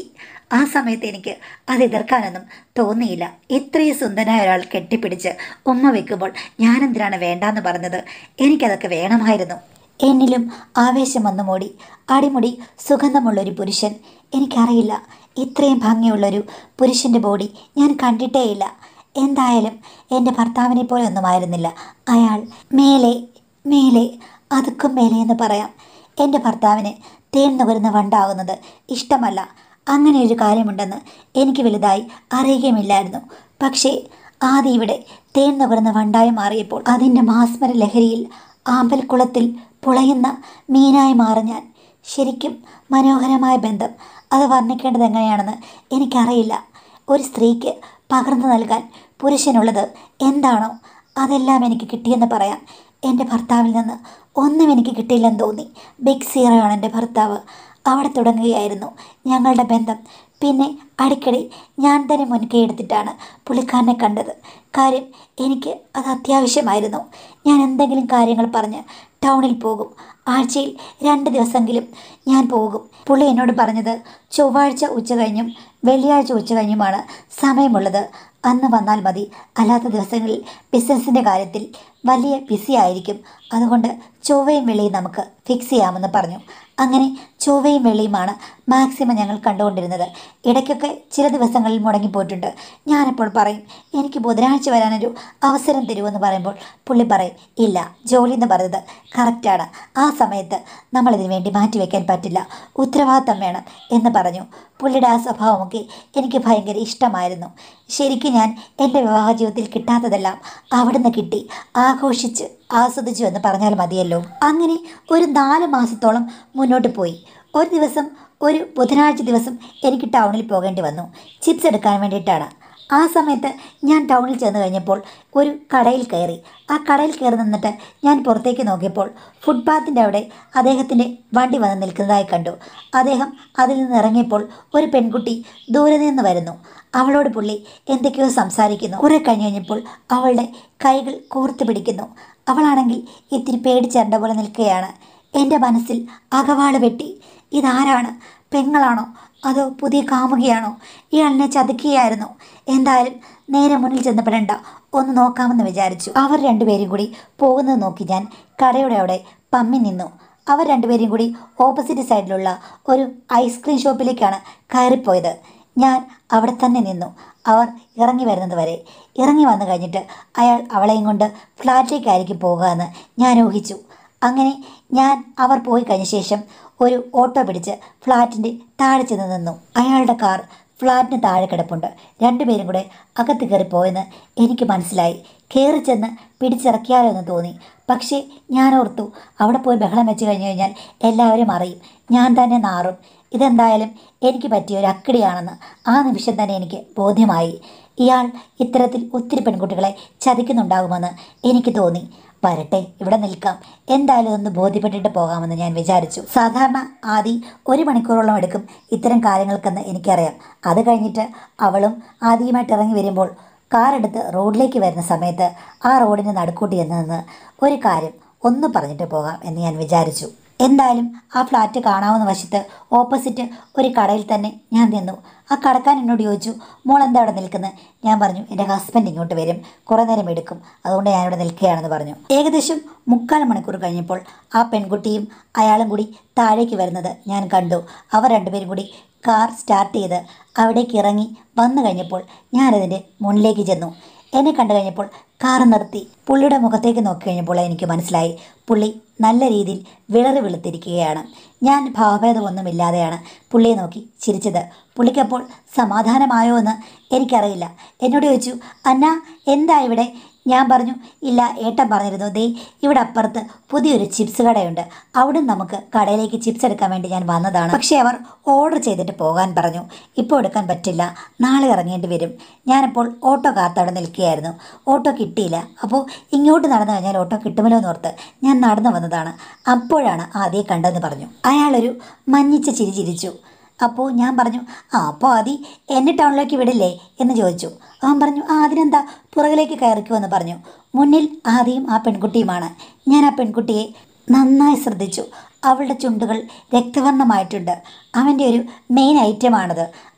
ആ സമയത്ത് എനിക്ക് അത് എതിർക്കാനൊന്നും തോന്നിയില്ല ഇത്രയും സുന്ദരനായ ഒരാൾ കെട്ടിപ്പിടിച്ച് ഉമ്മ വെക്കുമ്പോൾ ഞാനെന്തിനാണ് വേണ്ടാന്ന് പറഞ്ഞത് എനിക്കതൊക്കെ വേണമായിരുന്നു എന്നിലും ആവേശം വന്നു മൂടി അടിമുടി സുഗന്ധമുള്ളൊരു പുരുഷൻ എനിക്കറിയില്ല ഇത്രയും ഭംഗിയുള്ളൊരു പുരുഷൻ്റെ ബോഡി ഞാൻ കണ്ടിട്ടേയില്ല എന്തായാലും എൻ്റെ ഭർത്താവിനെ പോലെ ഒന്നുമായിരുന്നില്ല അയാൾ മേലെ മേലെ അതുക്കും മേലെ എന്ന് പറയാം എൻ്റെ ഭർത്താവിന് തേൻ നുകരുന്ന വണ്ടാകുന്നത് ഇഷ്ടമല്ല അങ്ങനെ ഒരു കാര്യമുണ്ടെന്ന് എനിക്ക് വലുതായി അറിയുകയുമില്ലായിരുന്നു പക്ഷേ ആദ്യം ഇവിടെ തേൻ നുകരുന്ന വണ്ടായി മാറിയപ്പോൾ അതിൻ്റെ മാസ്മര ലഹരിയിൽ ആമ്പൽക്കുളത്തിൽ പുളയുന്ന മീനായി മാറി ഞാൻ ശരിക്കും മനോഹരമായ ബന്ധം അത് വർണ്ണിക്കേണ്ടത് എങ്ങനെയാണെന്ന് എനിക്കറിയില്ല ഒരു സ്ത്രീക്ക് പകർന്നു നൽകാൻ പുരുഷനുള്ളത് എന്താണോ അതെല്ലാം എനിക്ക് കിട്ടിയെന്ന് പറയാം എൻ്റെ ഭർത്താവിൽ നിന്ന് ഒന്നും എനിക്ക് കിട്ടിയില്ലെന്ന് തോന്നി ബിഗ് സീറോയാണ് എൻ്റെ ഭർത്താവ് അവിടെ തുടങ്ങുകയായിരുന്നു ഞങ്ങളുടെ ബന്ധം പിന്നെ അടിക്കടി ഞാൻ തന്നെ മുൻകൈ എടുത്തിട്ടാണ് പുള്ളിക്കാരനെ കണ്ടത് കാര്യം എനിക്ക് അത് അത്യാവശ്യമായിരുന്നു ഞാൻ എന്തെങ്കിലും കാര്യങ്ങൾ പറഞ്ഞ് ടൗണിൽ പോകും ആഴ്ചയിൽ രണ്ട് ദിവസമെങ്കിലും ഞാൻ പോകും പുള്ളി എന്നോട് പറഞ്ഞത് ചൊവ്വാഴ്ച ഉച്ച കഴിഞ്ഞും വെള്ളിയാഴ്ച ഉച്ച കഴിഞ്ഞുമാണ് സമയമുള്ളത് അന്ന് വന്നാൽ മതി അല്ലാത്ത ദിവസങ്ങളിൽ ബിസിനസ്സിൻ്റെ കാര്യത്തിൽ വലിയ ബിസി ആയിരിക്കും അതുകൊണ്ട് ചൊവ്വയും വെള്ളിയും നമുക്ക് ഫിക്സ് ചെയ്യാമെന്ന് പറഞ്ഞു അങ്ങനെ ചൊവ്വയും വെള്ളിയുമാണ് മാക്സിമം ഞങ്ങൾ കണ്ടുകൊണ്ടിരുന്നത് ഇടയ്ക്കൊക്കെ ചില ദിവസങ്ങളിൽ മുടങ്ങിപ്പോയിട്ടുണ്ട് ഞാനപ്പോൾ പറയും എനിക്ക് ബുധനാഴ്ച വരാനൊരു അവസരം തരുമെന്ന് പറയുമ്പോൾ പുള്ളി പറയും ഇല്ല ജോലി എന്ന് പറയുന്നത് കറക്റ്റാണ് ആ സമയത്ത് നമ്മളിതിനു വേണ്ടി മാറ്റിവെക്കാൻ പറ്റില്ല ഉത്തരവാദിത്തം വേണം എന്ന് പറഞ്ഞു പുള്ളിയുടെ ആ സ്വഭാവമൊക്കെ എനിക്ക് ഭയങ്കര ഇഷ്ടമായിരുന്നു ശരിക്കും ഞാൻ എൻ്റെ വിവാഹ ജീവിതത്തിൽ കിട്ടാത്തതെല്ലാം അവിടുന്ന് കിട്ടി ആഘോഷിച്ച് ആസ്വദിച്ചു എന്ന് പറഞ്ഞാൽ മതിയല്ലോ അങ്ങനെ ഒരു നാല് മാസത്തോളം മുന്നോട്ട് പോയി ഒരു ദിവസം ഒരു ബുധനാഴ്ച ദിവസം എനിക്ക് ടൗണിൽ പോകേണ്ടി വന്നു ചിപ്സ് എടുക്കാൻ വേണ്ടിയിട്ടാണ് ആ സമയത്ത് ഞാൻ ടൗണിൽ ചെന്ന് കഴിഞ്ഞപ്പോൾ ഒരു കടയിൽ കയറി ആ കടയിൽ കയറി നിന്നിട്ട് ഞാൻ പുറത്തേക്ക് നോക്കിയപ്പോൾ ഫുട്പാത്തിൻ്റെ അവിടെ അദ്ദേഹത്തിൻ്റെ വണ്ടി വന്ന് നിൽക്കുന്നതായി കണ്ടു അദ്ദേഹം അതിൽ നിന്ന് ഇറങ്ങിയപ്പോൾ ഒരു പെൺകുട്ടി ദൂരെ നിന്ന് വരുന്നു അവളോട് പുള്ളി എന്തൊക്കെയോ സംസാരിക്കുന്നു കുറെ കഴിഞ്ഞ് കഴിഞ്ഞപ്പോൾ അവളുടെ കൈകൾ കോർത്ത് പിടിക്കുന്നു അവളാണെങ്കിൽ ഇത്തിരി പേടിച്ചരണ്ട പോലെ നിൽക്കുകയാണ് എൻ്റെ മനസ്സിൽ അകവാള് വെട്ടി ഇതാരാണ് പെങ്ങളാണോ അതോ പുതിയ കാമുകയാണോ ഇയാളിനെ ചതുക്കുകയായിരുന്നു എന്തായാലും നേരെ മുന്നിൽ ചെന്നപ്പെടേണ്ട ഒന്ന് നോക്കാമെന്ന് വിചാരിച്ചു അവർ രണ്ടുപേരും കൂടി പോകുന്നത് നോക്കി ഞാൻ കടയുടെ അവിടെ പമ്മി നിന്നു അവർ രണ്ടുപേരും കൂടി ഓപ്പോസിറ്റ് സൈഡിലുള്ള ഒരു ഐസ്ക്രീം ഷോപ്പിലേക്കാണ് കയറിപ്പോയത് ഞാൻ അവിടെ തന്നെ നിന്നു അവർ ഇറങ്ങി വരുന്നത് വരെ ഇറങ്ങി വന്നു കഴിഞ്ഞിട്ട് അയാൾ അവളെയും കൊണ്ട് ഫ്ലാറ്റിലേക്കായിരിക്കും പോകുക എന്ന് ഞാൻ ഊഹിച്ചു അങ്ങനെ ഞാൻ അവർ പോയി കഴിഞ്ഞ ശേഷം ഒരു ഓട്ടോ പിടിച്ച് ഫ്ലാറ്റിൻ്റെ താഴെ ചെന്ന് നിന്നു അയാളുടെ കാർ ഫ്ലാറ്റിന് താഴെ കിടപ്പുണ്ട് രണ്ടുപേരും കൂടെ അകത്ത് കയറി പോയെന്ന് എനിക്ക് മനസ്സിലായി കയറി ചെന്ന് പിടിച്ചിറക്കിയാലോ എന്ന് തോന്നി പക്ഷേ ഞാൻ ഓർത്തു അവിടെ പോയി ബഹളം വെച്ച് കഴിഞ്ഞു കഴിഞ്ഞാൽ എല്ലാവരും അറിയും ഞാൻ തന്നെ നാറും ഇതെന്തായാലും എനിക്ക് പറ്റിയ ഒരു അക്കിടിയാണെന്ന് ആ നിമിഷം തന്നെ എനിക്ക് ബോധ്യമായി ഇയാൾ ഇത്തരത്തിൽ ഒത്തിരി പെൺകുട്ടികളെ ചതിക്കുന്നുണ്ടാകുമെന്ന് എനിക്ക് തോന്നി വരട്ടെ ഇവിടെ നിൽക്കാം എന്തായാലും ഒന്ന് ബോധ്യപ്പെട്ടിട്ട് പോകാമെന്ന് ഞാൻ വിചാരിച്ചു സാധാരണ ആദി ഒരു മണിക്കൂറോളം എടുക്കും ഇത്തരം കാര്യങ്ങൾക്കെന്ന് എനിക്കറിയാം അത് കഴിഞ്ഞിട്ട് അവളും ആദിയുമായിട്ട് ഇറങ്ങി വരുമ്പോൾ കാർ എടുത്ത് റോഡിലേക്ക് വരുന്ന സമയത്ത് ആ റോഡിന് നടുക്കൂട്ടി എന്ന് നിന്ന് ഒരു കാര്യം ഒന്ന് പറഞ്ഞിട്ട് പോകാം എന്ന് ഞാൻ വിചാരിച്ചു എന്തായാലും ആ ഫ്ലാറ്റ് കാണാവുന്ന വശത്ത് ഓപ്പോസിറ്റ് ഒരു കടയിൽ തന്നെ ഞാൻ നിന്നു ആ കടക്കാൻ എന്നോട് ചോദിച്ചു മോൾ എന്താ അവിടെ നിൽക്കുന്നത് ഞാൻ പറഞ്ഞു എൻ്റെ ഹസ്ബൻഡ് ഇങ്ങോട്ട് വരും കുറേ നേരം എടുക്കും അതുകൊണ്ട് ഞാനിവിടെ നിൽക്കുകയാണെന്ന് പറഞ്ഞു ഏകദേശം മുക്കാൽ മണിക്കൂർ കഴിഞ്ഞപ്പോൾ ആ പെൺകുട്ടിയും അയാളും കൂടി താഴേക്ക് വരുന്നത് ഞാൻ കണ്ടു അവർ രണ്ടുപേരും കൂടി കാർ സ്റ്റാർട്ട് ചെയ്ത് അവിടേക്ക് ഇറങ്ങി വന്നു കഴിഞ്ഞപ്പോൾ ഞാനതിൻ്റെ മുന്നിലേക്ക് ചെന്നു എന്നെ കണ്ടു കഴിഞ്ഞപ്പോൾ കാർ നിർത്തി പുള്ളിയുടെ മുഖത്തേക്ക് നോക്കി കഴിഞ്ഞപ്പോൾ എനിക്ക് മനസ്സിലായി പുള്ളി നല്ല രീതിയിൽ വിളറി വെളുത്തിരിക്കുകയാണ് ഞാൻ ഭാവഭേദമൊന്നുമില്ലാതെയാണ് പുള്ളിയെ നോക്കി ചിരിച്ചത് പുള്ളിക്കപ്പോൾ സമാധാനമായോ എന്ന് എനിക്കറിയില്ല എന്നോട് ചോദിച്ചു അന്ന എന്താ ഇവിടെ ഞാൻ പറഞ്ഞു ഇല്ല ഏട്ടൻ പറഞ്ഞിരുന്നു ദേ ഇവിടെ അപ്പുറത്ത് പുതിയൊരു ചിപ്സ് കടയുണ്ട് അവിടെ നമുക്ക് കടയിലേക്ക് ചിപ്സ് എടുക്കാൻ വേണ്ടി ഞാൻ വന്നതാണ് പക്ഷേ അവർ ഓർഡർ ചെയ്തിട്ട് പോകാൻ പറഞ്ഞു ഇപ്പോൾ എടുക്കാൻ പറ്റില്ല നാളെ ഇറങ്ങേണ്ടി വരും ഞാനപ്പോൾ ഓട്ടോ കാത്ത് അവിടെ നിൽക്കുകയായിരുന്നു ഓട്ടോ കിട്ടിയില്ല അപ്പോൾ ഇങ്ങോട്ട് നടന്നു കഴിഞ്ഞാൽ ഓട്ടോ കിട്ടുമല്ലോ എന്നോർത്ത് ഞാൻ നടന്നു വന്നതാണ് അപ്പോഴാണ് ആദ്യം കണ്ടതെന്ന് പറഞ്ഞു അയാളൊരു മഞ്ഞിച്ച ചിരി ചിരിച്ചു അപ്പോൾ ഞാൻ പറഞ്ഞു ആ അപ്പോൾ ആദി എന്നെ ടൗണിലേക്ക് വിടില്ലേ എന്ന് ചോദിച്ചു അവൻ പറഞ്ഞു ആ അതിനെന്താ പുറകിലേക്ക് കയറിക്കോ എന്ന് പറഞ്ഞു മുന്നിൽ ആദിയും ആ പെൺകുട്ടിയുമാണ് ഞാൻ ആ പെൺകുട്ടിയെ നന്നായി ശ്രദ്ധിച്ചു അവളുടെ ചുണ്ടുകൾ രക്തവർണ്ണമായിട്ടുണ്ട് അവൻ്റെ ഒരു മെയിൻ ഐറ്റമാണത്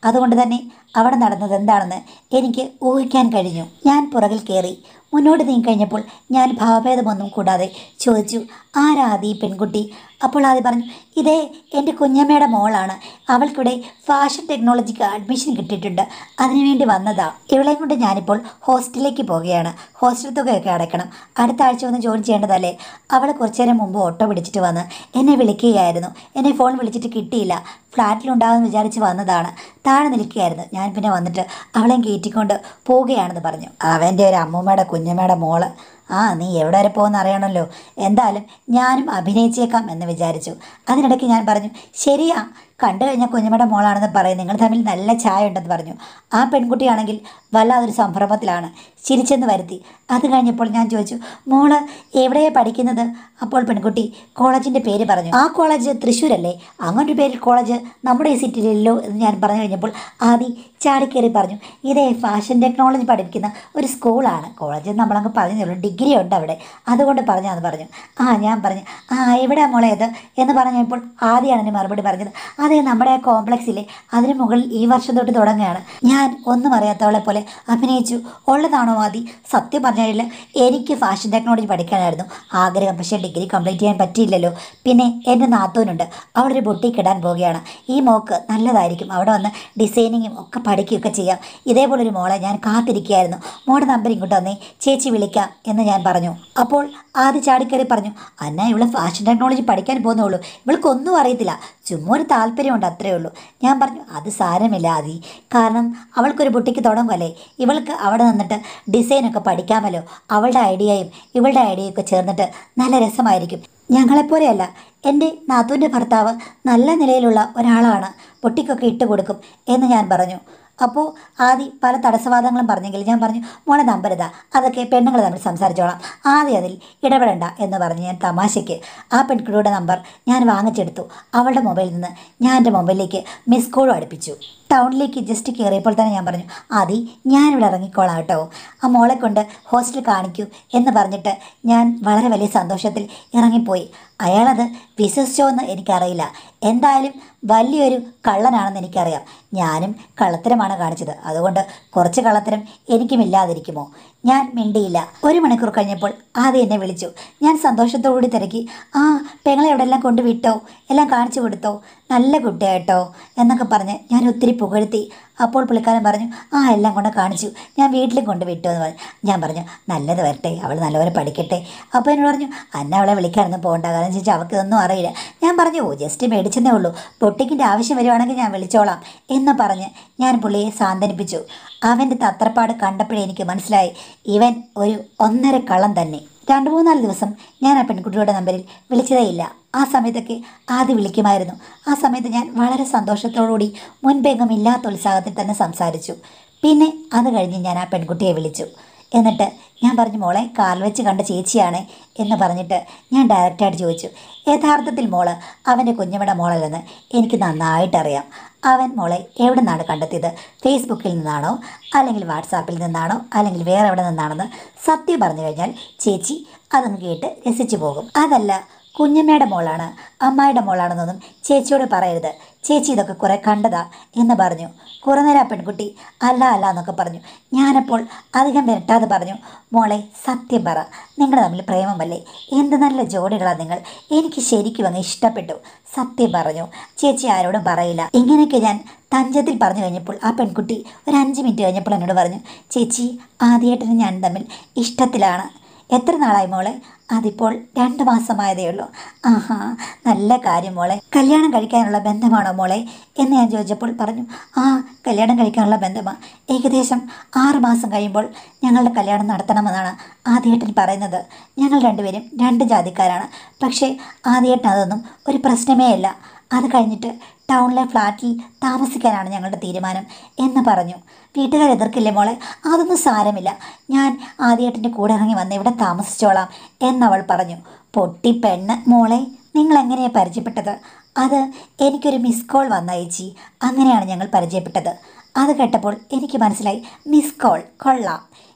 അതുകൊണ്ട് തന്നെ അവിടെ നടന്നത് എന്താണെന്ന് എനിക്ക് ഊഹിക്കാൻ കഴിഞ്ഞു ഞാൻ പുറകിൽ കയറി മുന്നോട്ട് നീങ്ങിക്കഴിഞ്ഞപ്പോൾ ഞാൻ ഭാവഭേദമൊന്നും കൂടാതെ ചോദിച്ചു ആരാ ആദി ഈ പെൺകുട്ടി അപ്പോൾ ആദ്യം പറഞ്ഞു ഇതേ എൻ്റെ കുഞ്ഞമ്മയുടെ മോളാണ് അവൾക്കിവിടെ ഫാഷൻ ടെക്നോളജിക്ക് അഡ്മിഷൻ കിട്ടിയിട്ടുണ്ട് അതിനുവേണ്ടി വന്നതാ ഇവളെയും കൊണ്ട് ഞാനിപ്പോൾ ഹോസ്റ്റലിലേക്ക് പോവുകയാണ് ഹോസ്റ്റൽ തുകയൊക്കെ അടയ്ക്കണം അടുത്ത ആഴ്ച വന്ന് ജോയിൻ ചെയ്യേണ്ടതല്ലേ അവൾ കുറച്ചു നേരം മുമ്പ് ഓട്ടോ പിടിച്ചിട്ട് വന്ന് എന്നെ വിളിക്കുകയായിരുന്നു എന്നെ ഫോൺ വിളിച്ചിട്ട് കിട്ടിയില്ല ഫ്ലാറ്റിലുണ്ടാകുമെന്ന് വിചാരിച്ച് വന്നതാണ് താഴെ നിൽക്കുകയായിരുന്നു ഞാൻ പിന്നെ വന്നിട്ട് അവളെയും കയറ്റിക്കൊണ്ട് പോവുകയാണെന്ന് പറഞ്ഞു അവൻ്റെ ഒരു അമ്മൂമ്മയുടെ കുഞ്ഞമ്മയുടെ മോള് ആ നീ എവിടെ വരെ പോകുന്ന അറിയണമല്ലോ എന്തായാലും ഞാനും അഭിനയിച്ചേക്കാം എന്ന് വിചാരിച്ചു അതിനിടയ്ക്ക് ഞാൻ പറഞ്ഞു ശരിയാ കണ്ടു കഴിഞ്ഞാൽ കുഞ്ഞമ്മയുടെ മോളാണെന്ന് പറയും നിങ്ങൾ തമ്മിൽ നല്ല ചായ ഉണ്ടെന്ന് പറഞ്ഞു ആ പെൺകുട്ടിയാണെങ്കിൽ വല്ലാതൊരു സംഭ്രമത്തിലാണ് ചിരിച്ചെന്ന് വരുത്തി അത് കഴിഞ്ഞപ്പോൾ ഞാൻ ചോദിച്ചു മോള് എവിടെയാണ് പഠിക്കുന്നത് അപ്പോൾ പെൺകുട്ടി കോളേജിൻ്റെ പേര് പറഞ്ഞു ആ കോളേജ് തൃശ്ശൂരല്ലേ അങ്ങനൊരു പേരിൽ കോളേജ് നമ്മുടെ ഈ സിറ്റിയിലല്ലോ എന്ന് ഞാൻ പറഞ്ഞു കഴിഞ്ഞപ്പോൾ ആദി ചാടിക്കയറി പറഞ്ഞു ഇതേ ഫാഷൻ ടെക്നോളജി പഠിപ്പിക്കുന്ന ഒരു സ്കൂളാണ് കോളേജ് നമ്മളങ്ങ് പറഞ്ഞുള്ളൂ ഡിഗ്രി ഉണ്ട് അവിടെ അതുകൊണ്ട് പറഞ്ഞാന്ന് പറഞ്ഞു ആ ഞാൻ പറഞ്ഞു ആ എവിടെയാ മോളെ ഇത് എന്ന് പറഞ്ഞപ്പോൾ ആദ്യമാണ് എന്നെ മറുപടി പറഞ്ഞത് അതെ നമ്മുടെ ആ കോംപ്ലക്സിലെ അതിന് മുകളിൽ ഈ വർഷം തൊട്ട് തുടങ്ങുകയാണ് ഞാൻ ഒന്നും അറിയാത്തവളെ പോലെ അഭിനയിച്ചു ഉള്ളതാണോ ആദി സത്യം പറഞ്ഞാൽ എനിക്ക് ഫാഷൻ ടെക്നോളജി പഠിക്കാനായിരുന്നു ആഗ്രഹം പക്ഷേ ഡിഗ്രി കംപ്ലീറ്റ് ചെയ്യാൻ പറ്റിയില്ലല്ലോ പിന്നെ എൻ്റെ നാത്തൂനുണ്ട് അവളൊരു ബൊട്ടിക്ക് ഇടാൻ പോവുകയാണ് ഈ മോക്ക് നല്ലതായിരിക്കും അവിടെ വന്ന് ഡിസൈനിങ്ങും ഒക്കെ പഠിക്കുകയൊക്കെ ചെയ്യാം ഇതേപോലൊരു മോളെ ഞാൻ കാത്തിരിക്കുകയായിരുന്നു മോടെ നമ്പർ ഇങ്ങോട്ട് വന്നേ ചേച്ചി വിളിക്കാം എന്ന് ഞാൻ പറഞ്ഞു അപ്പോൾ ആദ്യ ചാടിക്കറി പറഞ്ഞു അന്ന ഇവള് ഫാഷൻ ടെക്നോളജി പഠിക്കാൻ പോകുന്നുള്ളൂ ഇവൾക്കൊന്നും അറിയത്തില്ല ചുമ്മാ ഒരു താല്പര്യമുണ്ട് അത്രയേ ഉള്ളൂ ഞാൻ പറഞ്ഞു അത് സാരമില്ല ആദി കാരണം അവൾക്കൊരു ബുട്ടിക്ക് തുടങ്ങുമല്ലേ ഇവൾക്ക് അവിടെ നിന്നിട്ട് ഡിസൈനൊക്കെ പഠിക്കാമല്ലോ അവളുടെ ഐഡിയയും ഇവളുടെ ഐഡിയയും ഒക്കെ ചേർന്നിട്ട് നല്ല രസമായിരിക്കും ഞങ്ങളെപ്പോലെയല്ല എൻ്റെ നാത്തൂൻ്റെ ഭർത്താവ് നല്ല നിലയിലുള്ള ഒരാളാണ് പൊട്ടിക്കൊക്കെ ഇട്ട് കൊടുക്കും എന്ന് ഞാൻ പറഞ്ഞു അപ്പോൾ ആദ്യം പല തടസ്സവാദങ്ങളും പറഞ്ഞെങ്കിൽ ഞാൻ പറഞ്ഞു മോളെ നമ്പർ ഇതാ അതൊക്കെ പെണ്ണുങ്ങൾ തമ്മിൽ സംസാരിച്ചോളാം ആദ്യം അതിൽ ഇടപെടണ്ട എന്ന് പറഞ്ഞ് ഞാൻ തമാശയ്ക്ക് ആ പെൺകുട്ടിയുടെ നമ്പർ ഞാൻ വാങ്ങിച്ചെടുത്തു അവളുടെ മൊബൈലിൽ നിന്ന് ഞാൻ എൻ്റെ മൊബൈലിലേക്ക് മിസ് കോളും അടുപ്പിച്ചു ടൗണിലേക്ക് ജസ്റ്റ് കയറിയപ്പോൾ തന്നെ ഞാൻ പറഞ്ഞു ആദി ഞാനിവിടെ ഇറങ്ങിക്കോളാം കേട്ടോ ആ മോളെ കൊണ്ട് ഹോസ്റ്റൽ കാണിക്കൂ എന്ന് പറഞ്ഞിട്ട് ഞാൻ വളരെ വലിയ സന്തോഷത്തിൽ ഇറങ്ങിപ്പോയി അയാളത് വിശ്വസിച്ചോ എന്ന് എനിക്കറിയില്ല എന്തായാലും വലിയൊരു കള്ളനാണെന്ന് എനിക്കറിയാം ഞാനും കള്ളത്തരമാണ് കാണിച്ചത് അതുകൊണ്ട് കുറച്ച് കള്ളത്തരം എനിക്കും ഇല്ലാതിരിക്കുമോ ഞാൻ മിണ്ടിയില്ല ഒരു മണിക്കൂർ കഴിഞ്ഞപ്പോൾ ആദ്യം എന്നെ വിളിച്ചു ഞാൻ സന്തോഷത്തോടുകൂടി തിരക്കി ആ പെങ്ങളെ എവിടെയെല്ലാം കൊണ്ട് വിട്ടോ എല്ലാം കാണിച്ചു കൊടുത്തോ നല്ല കുട്ടിയായിട്ടോ എന്നൊക്കെ പറഞ്ഞ് ഞാൻ ഒത്തിരി പുകഴ്ത്തി അപ്പോൾ പുള്ളിക്കാരൻ പറഞ്ഞു ആ എല്ലാം കൊണ്ട് കാണിച്ചു ഞാൻ വീട്ടിലും കൊണ്ട് വിട്ടു എന്ന് പറഞ്ഞു ഞാൻ പറഞ്ഞു നല്ലത് വരട്ടെ അവൾ നല്ലപോലെ പഠിക്കട്ടെ അപ്പോൾ എന്നോട് പറഞ്ഞു അന്ന അവളെ വിളിക്കാനൊന്നും പോകണ്ട കാരണം ചോദിച്ചാൽ അവൾക്ക് ഇതൊന്നും അറിയില്ല ഞാൻ പറഞ്ഞു ഓ ജസ്റ്റ് മേടിച്ചെന്നേ ഉള്ളൂ പൊട്ടിക്കിൻ്റെ ആവശ്യം വരുവാണെങ്കിൽ ഞാൻ വിളിച്ചോളാം എന്ന് പറഞ്ഞ് ഞാൻ പുള്ളിയെ സാന്ത്വനിപ്പിച്ചു അവൻ്റെ തത്രപ്പാട് കണ്ടപ്പോഴേ എനിക്ക് മനസ്സിലായി ഇവൻ ഒരു ഒന്നര കള്ളം തന്നെ രണ്ട് മൂന്നാല് ദിവസം ഞാൻ ആ പെൺകുട്ടിയുടെ നമ്പറിൽ വിളിച്ചതേയില്ല ആ സമയത്തൊക്കെ ആദ്യം വിളിക്കുമായിരുന്നു ആ സമയത്ത് ഞാൻ വളരെ സന്തോഷത്തോടുകൂടി മുൻപെങ്ങും ഇല്ലാത്ത ഉത്സാഹത്തിൽ തന്നെ സംസാരിച്ചു പിന്നെ അത് കഴിഞ്ഞ് ഞാൻ ആ പെൺകുട്ടിയെ വിളിച്ചു എന്നിട്ട് ഞാൻ പറഞ്ഞു മോളെ കാൽ വെച്ച് കണ്ട ചേച്ചിയാണ് എന്ന് പറഞ്ഞിട്ട് ഞാൻ ഡയറക്റ്റായിട്ട് ചോദിച്ചു യഥാർത്ഥത്തിൽ മോള് അവൻ്റെ കുഞ്ഞമ്മയുടെ മോളല്ലെന്ന് എനിക്ക് നന്നായിട്ടറിയാം അവൻ മോളെ എവിടെ നിന്നാണ് കണ്ടെത്തിയത് ഫേസ്ബുക്കിൽ നിന്നാണോ അല്ലെങ്കിൽ വാട്സാപ്പിൽ നിന്നാണോ അല്ലെങ്കിൽ വേറെ എവിടെ നിന്നാണെന്ന് സത്യം പറഞ്ഞു കഴിഞ്ഞാൽ ചേച്ചി അതങ്ങ് കേട്ട് രസിച്ചു പോകും അതല്ല കുഞ്ഞമ്മയുടെ മോളാണ് അമ്മായിയുടെ മോളാണെന്നൊന്നും ചേച്ചിയോട് പറയരുത് ചേച്ചി ഇതൊക്കെ കുറെ കണ്ടതാ എന്ന് പറഞ്ഞു കുറേ നേരം ആ പെൺകുട്ടി അല്ല അല്ല എന്നൊക്കെ പറഞ്ഞു ഞാനപ്പോൾ അധികം വരട്ടാതെ പറഞ്ഞു മോളെ സത്യം പറ നിങ്ങൾ തമ്മിൽ പ്രേമമല്ലേ എന്ത് നല്ല ജോഡികളാണ് നിങ്ങൾ എനിക്ക് ശരിക്കും അങ്ങ് ഇഷ്ടപ്പെട്ടു സത്യം പറഞ്ഞു ചേച്ചി ആരോടും പറയില്ല ഇങ്ങനെയൊക്കെ ഞാൻ തഞ്ചത്തിൽ പറഞ്ഞു കഴിഞ്ഞപ്പോൾ ആ പെൺകുട്ടി ഒരു അഞ്ച് മിനിറ്റ് കഴിഞ്ഞപ്പോൾ എന്നോട് പറഞ്ഞു ചേച്ചി ആദ്യമായിട്ടിന് ഞാൻ തമ്മിൽ ഇഷ്ടത്തിലാണ് എത്ര നാളായി മോളെ അതിപ്പോൾ രണ്ട് മാസമായതേ ഉള്ളൂ ആഹാ നല്ല കാര്യം മോളെ കല്യാണം കഴിക്കാനുള്ള ബന്ധമാണോ മോളെ എന്ന് ഞാൻ ചോദിച്ചപ്പോൾ പറഞ്ഞു ആ കല്യാണം കഴിക്കാനുള്ള ബന്ധമാണ് ഏകദേശം ആറ് മാസം കഴിയുമ്പോൾ ഞങ്ങളുടെ കല്യാണം നടത്തണമെന്നാണ് ആദ്യേട്ടൻ പറയുന്നത് ഞങ്ങൾ രണ്ടുപേരും രണ്ട് ജാതിക്കാരാണ് പക്ഷേ ആദ്യേട്ടൻ അതൊന്നും ഒരു പ്രശ്നമേ അല്ല അത് കഴിഞ്ഞിട്ട് ടൗണിലെ ഫ്ലാറ്റിൽ താമസിക്കാനാണ് ഞങ്ങളുടെ തീരുമാനം എന്ന് പറഞ്ഞു വീട്ടുകാർ എതിർക്കില്ലേ മോളെ അതൊന്നും സാരമില്ല ഞാൻ ആദ്യേട്ടൻ്റെ കൂടെ ഇറങ്ങി വന്ന് ഇവിടെ താമസിച്ചോളാം എന്നവൾ പറഞ്ഞു പൊട്ടി പെണ്ണ് മോളെ നിങ്ങൾ എങ്ങനെയാണ് പരിചയപ്പെട്ടത് അത് എനിക്കൊരു മിസ് കോൾ വന്ന ചേച്ചി അങ്ങനെയാണ് ഞങ്ങൾ പരിചയപ്പെട്ടത് അത് കേട്ടപ്പോൾ എനിക്ക് മനസ്സിലായി മിസ് കോൾ കൊള്ളാം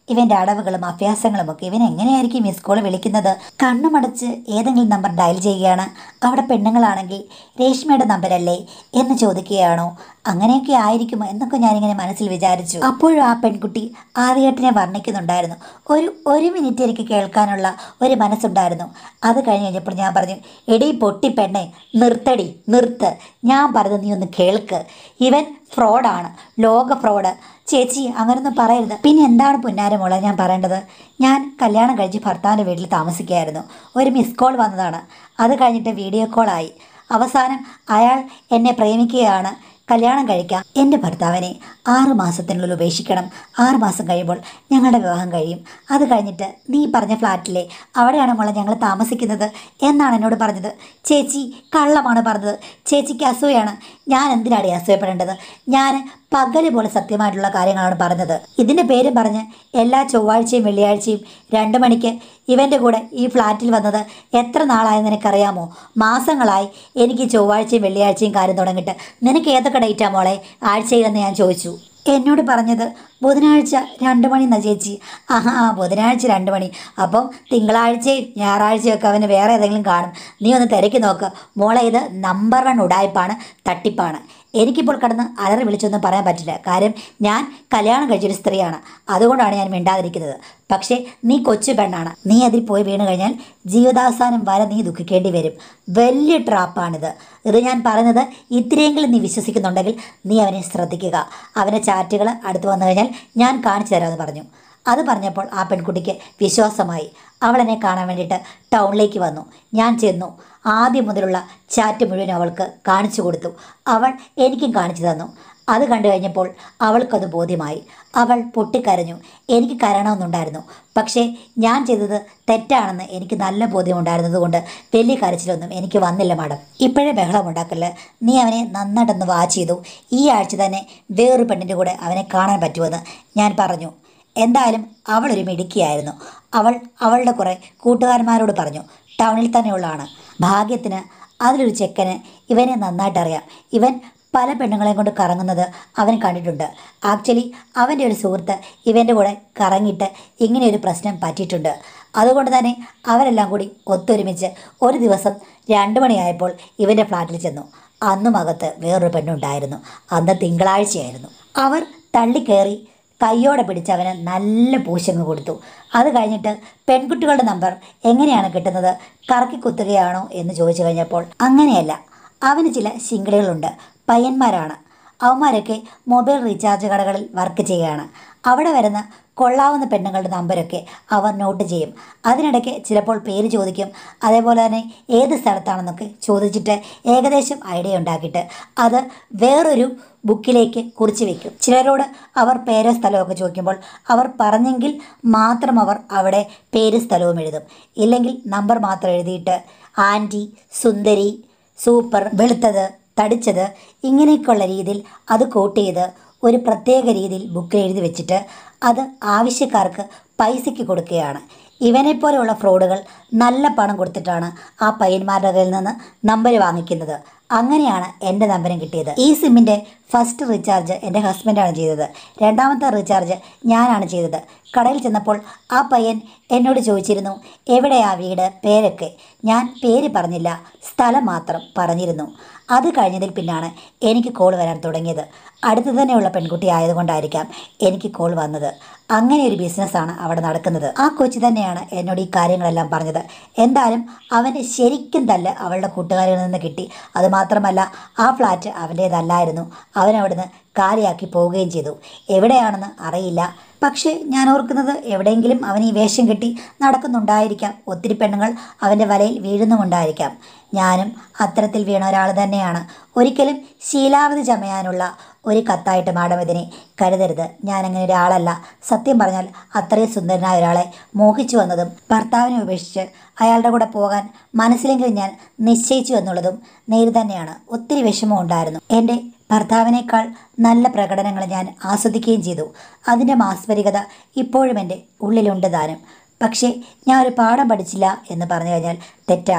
ഇവൻ്റെ അടവുകളും അഭ്യാസങ്ങളും ഒക്കെ ഇവൻ എങ്ങനെയായിരിക്കും മിസ് കോൾ വിളിക്കുന്നത് കണ്ണുമടച്ച് ഏതെങ്കിലും നമ്പർ ഡയൽ ചെയ്യുകയാണ് അവിടെ പെണ്ണുങ്ങളാണെങ്കിൽ രേഷ്മയുടെ നമ്പരല്ലേ എന്ന് ചോദിക്കുകയാണോ അങ്ങനെയൊക്കെ ആയിരിക്കുമോ എന്നൊക്കെ ഞാനിങ്ങനെ മനസ്സിൽ വിചാരിച്ചു അപ്പോഴും ആ പെൺകുട്ടി ആദ്യേട്ടനെ വർണ്ണിക്കുന്നുണ്ടായിരുന്നു ഒരു ഒരു മിനിറ്റ് എനിക്ക് കേൾക്കാനുള്ള ഒരു മനസ്സുണ്ടായിരുന്നു അത് കഴിഞ്ഞ് കഴിഞ്ഞപ്പോൾ ഞാൻ പറഞ്ഞു എടീ പൊട്ടി പെണ്ണെ നിർത്തടി നിർത്ത് ഞാൻ പറഞ്ഞത് നീ ഒന്ന് കേൾക്ക് ഇവൻ ഫ്രോഡാണ് ലോക ഫ്രോഡ് ചേച്ചി അങ്ങനൊന്നും പറയരുത് പിന്നെ എന്താണ് പുന്നാരമോളെ ഞാൻ പറയേണ്ടത് ഞാൻ കല്യാണം കഴിച്ച് ഭർത്താവിൻ്റെ വീട്ടിൽ താമസിക്കുകയായിരുന്നു ഒരു മിസ് കോൾ വന്നതാണ് അത് കഴിഞ്ഞിട്ട് വീഡിയോ കോളായി അവസാനം അയാൾ എന്നെ പ്രേമിക്കുകയാണ് കല്യാണം കഴിക്കാം എൻ്റെ ഭർത്താവിനെ ആറ് മാസത്തിനുള്ളിൽ ഉപേക്ഷിക്കണം ആറ് മാസം കഴിയുമ്പോൾ ഞങ്ങളുടെ വിവാഹം കഴിയും അത് കഴിഞ്ഞിട്ട് നീ പറഞ്ഞ ഫ്ലാറ്റിലെ അവിടെയാണ് മോളെ ഞങ്ങൾ താമസിക്കുന്നത് എന്നാണ് എന്നോട് പറഞ്ഞത് ചേച്ചി കള്ളമാണ് പറഞ്ഞത് ചേച്ചിക്ക് അസൂയാണ് ഞാൻ എന്തിനാണ് ഈ അസൂയപ്പെടേണ്ടത് ഞാൻ പകല് പോലെ സത്യമായിട്ടുള്ള കാര്യങ്ങളാണ് പറഞ്ഞത് ഇതിൻ്റെ പേരും പറഞ്ഞ് എല്ലാ ചൊവ്വാഴ്ചയും വെള്ളിയാഴ്ചയും രണ്ട് മണിക്ക് ഇവൻ്റെ കൂടെ ഈ ഫ്ലാറ്റിൽ വന്നത് എത്ര നാളായെന്ന് നിനക്കറിയാമോ മാസങ്ങളായി എനിക്ക് ചൊവ്വാഴ്ചയും വെള്ളിയാഴ്ചയും കാര്യം തുടങ്ങിയിട്ട് നിനക്ക് ഏതൊക്കെ ഡേറ്റാ മോളെ ആഴ്ചയിലെന്ന് ഞാൻ ചോദിച്ചു എന്നോട് പറഞ്ഞത് ബുധനാഴ്ച രണ്ട് മണി എന്നാ ചേച്ചി ആഹാ ആ ബുധനാഴ്ച രണ്ട് മണി അപ്പം തിങ്കളാഴ്ചയും ഞായറാഴ്ചയും ഒക്കെ അവന് വേറെ ഏതെങ്കിലും കാണും നീ ഒന്ന് തിരക്കി നോക്ക് മോളെ ഇത് നമ്പർ വൺ ഉടായ്പാണ് തട്ടിപ്പാണ് എനിക്കിപ്പോൾ കിടന്ന് അലറി വിളിച്ചൊന്നും പറയാൻ പറ്റില്ല കാര്യം ഞാൻ കല്യാണം കഴിച്ചൊരു സ്ത്രീയാണ് അതുകൊണ്ടാണ് ഞാൻ മിണ്ടാതിരിക്കുന്നത് പക്ഷേ നീ കൊച്ചു പെണ്ണാണ് നീ അതിൽ പോയി വീണ് കഴിഞ്ഞാൽ ജീവിതാവസാനം വരെ നീ ദുഃഖിക്കേണ്ടി വരും വലിയ ട്രാപ്പാണിത് ഇത് ഞാൻ പറയുന്നത് ഇത്രയെങ്കിലും നീ വിശ്വസിക്കുന്നുണ്ടെങ്കിൽ നീ അവനെ ശ്രദ്ധിക്കുക അവൻ്റെ ചാറ്റുകൾ അടുത്ത് വന്നു കഴിഞ്ഞാൽ ഞാൻ കാണിച്ചു തരാമെന്ന് പറഞ്ഞു അത് പറഞ്ഞപ്പോൾ ആ പെൺകുട്ടിക്ക് വിശ്വാസമായി അവൾ എന്നെ കാണാൻ വേണ്ടിയിട്ട് ടൗണിലേക്ക് വന്നു ഞാൻ ചെന്നു ആദ്യം മുതലുള്ള ചാറ്റ് മുഴുവൻ അവൾക്ക് കാണിച്ചു കൊടുത്തു അവൾ എനിക്കും കാണിച്ചു തന്നു അത് കണ്ടു കഴിഞ്ഞപ്പോൾ അവൾക്കത് ബോധ്യമായി അവൾ പൊട്ടിക്കരഞ്ഞു എനിക്ക് കരണമെന്നുണ്ടായിരുന്നു പക്ഷേ ഞാൻ ചെയ്തത് തെറ്റാണെന്ന് എനിക്ക് നല്ല ബോധ്യമുണ്ടായിരുന്നത് കൊണ്ട് വലിയ കരച്ചിലൊന്നും എനിക്ക് വന്നില്ല മാഡം ഇപ്പോഴേ ബഹളം ഉണ്ടാക്കല്ല നീ അവനെ നന്നായിട്ടൊന്ന് വാച്ച് ചെയ്തു ഈ ആഴ്ച തന്നെ വേറൊരു പെണ്ണിൻ്റെ കൂടെ അവനെ കാണാൻ പറ്റുമെന്ന് ഞാൻ പറഞ്ഞു എന്തായാലും അവളൊരു മിടുക്കിയായിരുന്നു അവൾ അവളുടെ കുറേ കൂട്ടുകാരന്മാരോട് പറഞ്ഞു ടൗണിൽ തന്നെയുള്ളതാണ് ഭാഗ്യത്തിന് അതിലൊരു ചെക്കന് ഇവനെ നന്നായിട്ട് അറിയാം ഇവൻ പല പെണ്ണുങ്ങളെ കൊണ്ട് കറങ്ങുന്നത് അവൻ കണ്ടിട്ടുണ്ട് ആക്ച്വലി അവൻ്റെ ഒരു സുഹൃത്ത് ഇവൻ്റെ കൂടെ കറങ്ങിയിട്ട് ഇങ്ങനെ ഒരു പ്രശ്നം പറ്റിയിട്ടുണ്ട് അതുകൊണ്ട് തന്നെ അവരെല്ലാം കൂടി ഒത്തൊരുമിച്ച് ഒരു ദിവസം രണ്ട് മണിയായപ്പോൾ ഇവൻ്റെ ഫ്ലാറ്റിൽ ചെന്നു അന്നും അകത്ത് വേറൊരു പെണ്ണുണ്ടായിരുന്നു അന്ന് തിങ്കളാഴ്ചയായിരുന്നു അവർ തള്ളിക്കയറി കയ്യോടെ പിടിച്ച് അവന് നല്ല പൂശങ്ങ് കൊടുത്തു അത് കഴിഞ്ഞിട്ട് പെൺകുട്ടികളുടെ നമ്പർ എങ്ങനെയാണ് കിട്ടുന്നത് കറക്കി കുത്തുകയാണോ എന്ന് ചോദിച്ചു കഴിഞ്ഞപ്പോൾ അങ്ങനെയല്ല അവന് ചില ശിങ്കടികളുണ്ട് പയ്യന്മാരാണ് അവന്മാരൊക്കെ മൊബൈൽ റീചാർജ് കടകളിൽ വർക്ക് ചെയ്യുകയാണ് അവിടെ വരുന്ന കൊള്ളാവുന്ന പെണ്ണുങ്ങളുടെ നമ്പരൊക്കെ അവർ നോട്ട് ചെയ്യും അതിനിടയ്ക്ക് ചിലപ്പോൾ പേര് ചോദിക്കും അതേപോലെ തന്നെ ഏത് സ്ഥലത്താണെന്നൊക്കെ ചോദിച്ചിട്ട് ഏകദേശം ഐഡിയ ഉണ്ടാക്കിയിട്ട് അത് വേറൊരു ബുക്കിലേക്ക് കുറിച്ച് വെക്കും ചിലരോട് അവർ പേരോ സ്ഥലമൊക്കെ ചോദിക്കുമ്പോൾ അവർ പറഞ്ഞെങ്കിൽ മാത്രം അവർ അവിടെ പേര് സ്ഥലവും എഴുതും ഇല്ലെങ്കിൽ നമ്പർ മാത്രം എഴുതിയിട്ട് ആൻറ്റി സുന്ദരി സൂപ്പർ വെളുത്തത് തടിച്ചത് ഇങ്ങനെയൊക്കെയുള്ള രീതിയിൽ അത് കോട്ട് ചെയ്ത് ഒരു പ്രത്യേക രീതിയിൽ ബുക്കിൽ എഴുതി വെച്ചിട്ട് അത് ആവശ്യക്കാർക്ക് പൈസയ്ക്ക് കൊടുക്കുകയാണ് ഇവനെപ്പോലെയുള്ള ഫ്രോഡുകൾ നല്ല പണം കൊടുത്തിട്ടാണ് ആ പയ്യന്മാരുടെ കയ്യിൽ നിന്ന് നമ്പർ വാങ്ങിക്കുന്നത് അങ്ങനെയാണ് എൻ്റെ നമ്പരും കിട്ടിയത് ഈ സിമ്മിൻ്റെ ഫസ്റ്റ് റീചാർജ് എൻ്റെ ഹസ്ബൻഡാണ് ചെയ്തത് രണ്ടാമത്തെ റീചാർജ് ഞാനാണ് ചെയ്തത് കടയിൽ ചെന്നപ്പോൾ ആ പയ്യൻ എന്നോട് ചോദിച്ചിരുന്നു എവിടെയാ വീട് പേരൊക്കെ ഞാൻ പേര് പറഞ്ഞില്ല സ്ഥലം മാത്രം പറഞ്ഞിരുന്നു അത് കഴിഞ്ഞതിൽ പിന്നാണ് എനിക്ക് കോൾ വരാൻ തുടങ്ങിയത് അടുത്ത് തന്നെയുള്ള പെൺകുട്ടി ആയതുകൊണ്ടായിരിക്കാം എനിക്ക് കോൾ വന്നത് അങ്ങനെ ഒരു ബിസിനസ്സാണ് അവിടെ നടക്കുന്നത് ആ കൊച്ചു തന്നെയാണ് എന്നോട് ഈ കാര്യങ്ങളെല്ലാം പറഞ്ഞത് എന്തായാലും അവന് ശരിക്കും തല്ല് അവളുടെ കൂട്ടുകാരിൽ നിന്ന് കിട്ടി അതുമാത്രമല്ല ആ ഫ്ലാറ്റ് അവൻ്റേതല്ലായിരുന്നു അവൻ അവിടുന്ന് കാലിയാക്കി പോവുകയും ചെയ്തു എവിടെയാണെന്ന് അറിയില്ല പക്ഷേ ഞാൻ ഓർക്കുന്നത് എവിടെയെങ്കിലും അവൻ ഈ വേഷം കെട്ടി നടക്കുന്നുണ്ടായിരിക്കാം ഒത്തിരി പെണ്ണുങ്ങൾ അവൻ്റെ വലയിൽ വീഴുന്നുമുണ്ടായിരിക്കാം ഞാനും അത്തരത്തിൽ വീണ ഒരാൾ തന്നെയാണ് ഒരിക്കലും ശീലാവധി ചമയാനുള്ള ഒരു കത്തായിട്ട് മാഡം ഇതിനെ കരുതരുത് ഞാനങ്ങനെ ഒരാളല്ല സത്യം പറഞ്ഞാൽ അത്രയും സുന്ദരനായ ഒരാളെ മോഹിച്ചു വന്നതും ഭർത്താവിനെ ഉപേക്ഷിച്ച് അയാളുടെ കൂടെ പോകാൻ മനസ്സിലെങ്കിലും ഞാൻ നിശ്ചയിച്ചു എന്നുള്ളതും നേര് തന്നെയാണ് ഒത്തിരി വിഷമം ഉണ്ടായിരുന്നു എൻ്റെ ഭർത്താവിനേക്കാൾ നല്ല പ്രകടനങ്ങൾ ഞാൻ ആസ്വദിക്കുകയും ചെയ്തു അതിൻ്റെ മാസ്മരികത ഇപ്പോഴും എൻ്റെ ഉള്ളിലുണ്ട് താനും പക്ഷേ ഞാൻ ഒരു പാഠം പഠിച്ചില്ല എന്ന് പറഞ്ഞു കഴിഞ്ഞാൽ തെറ്റാകും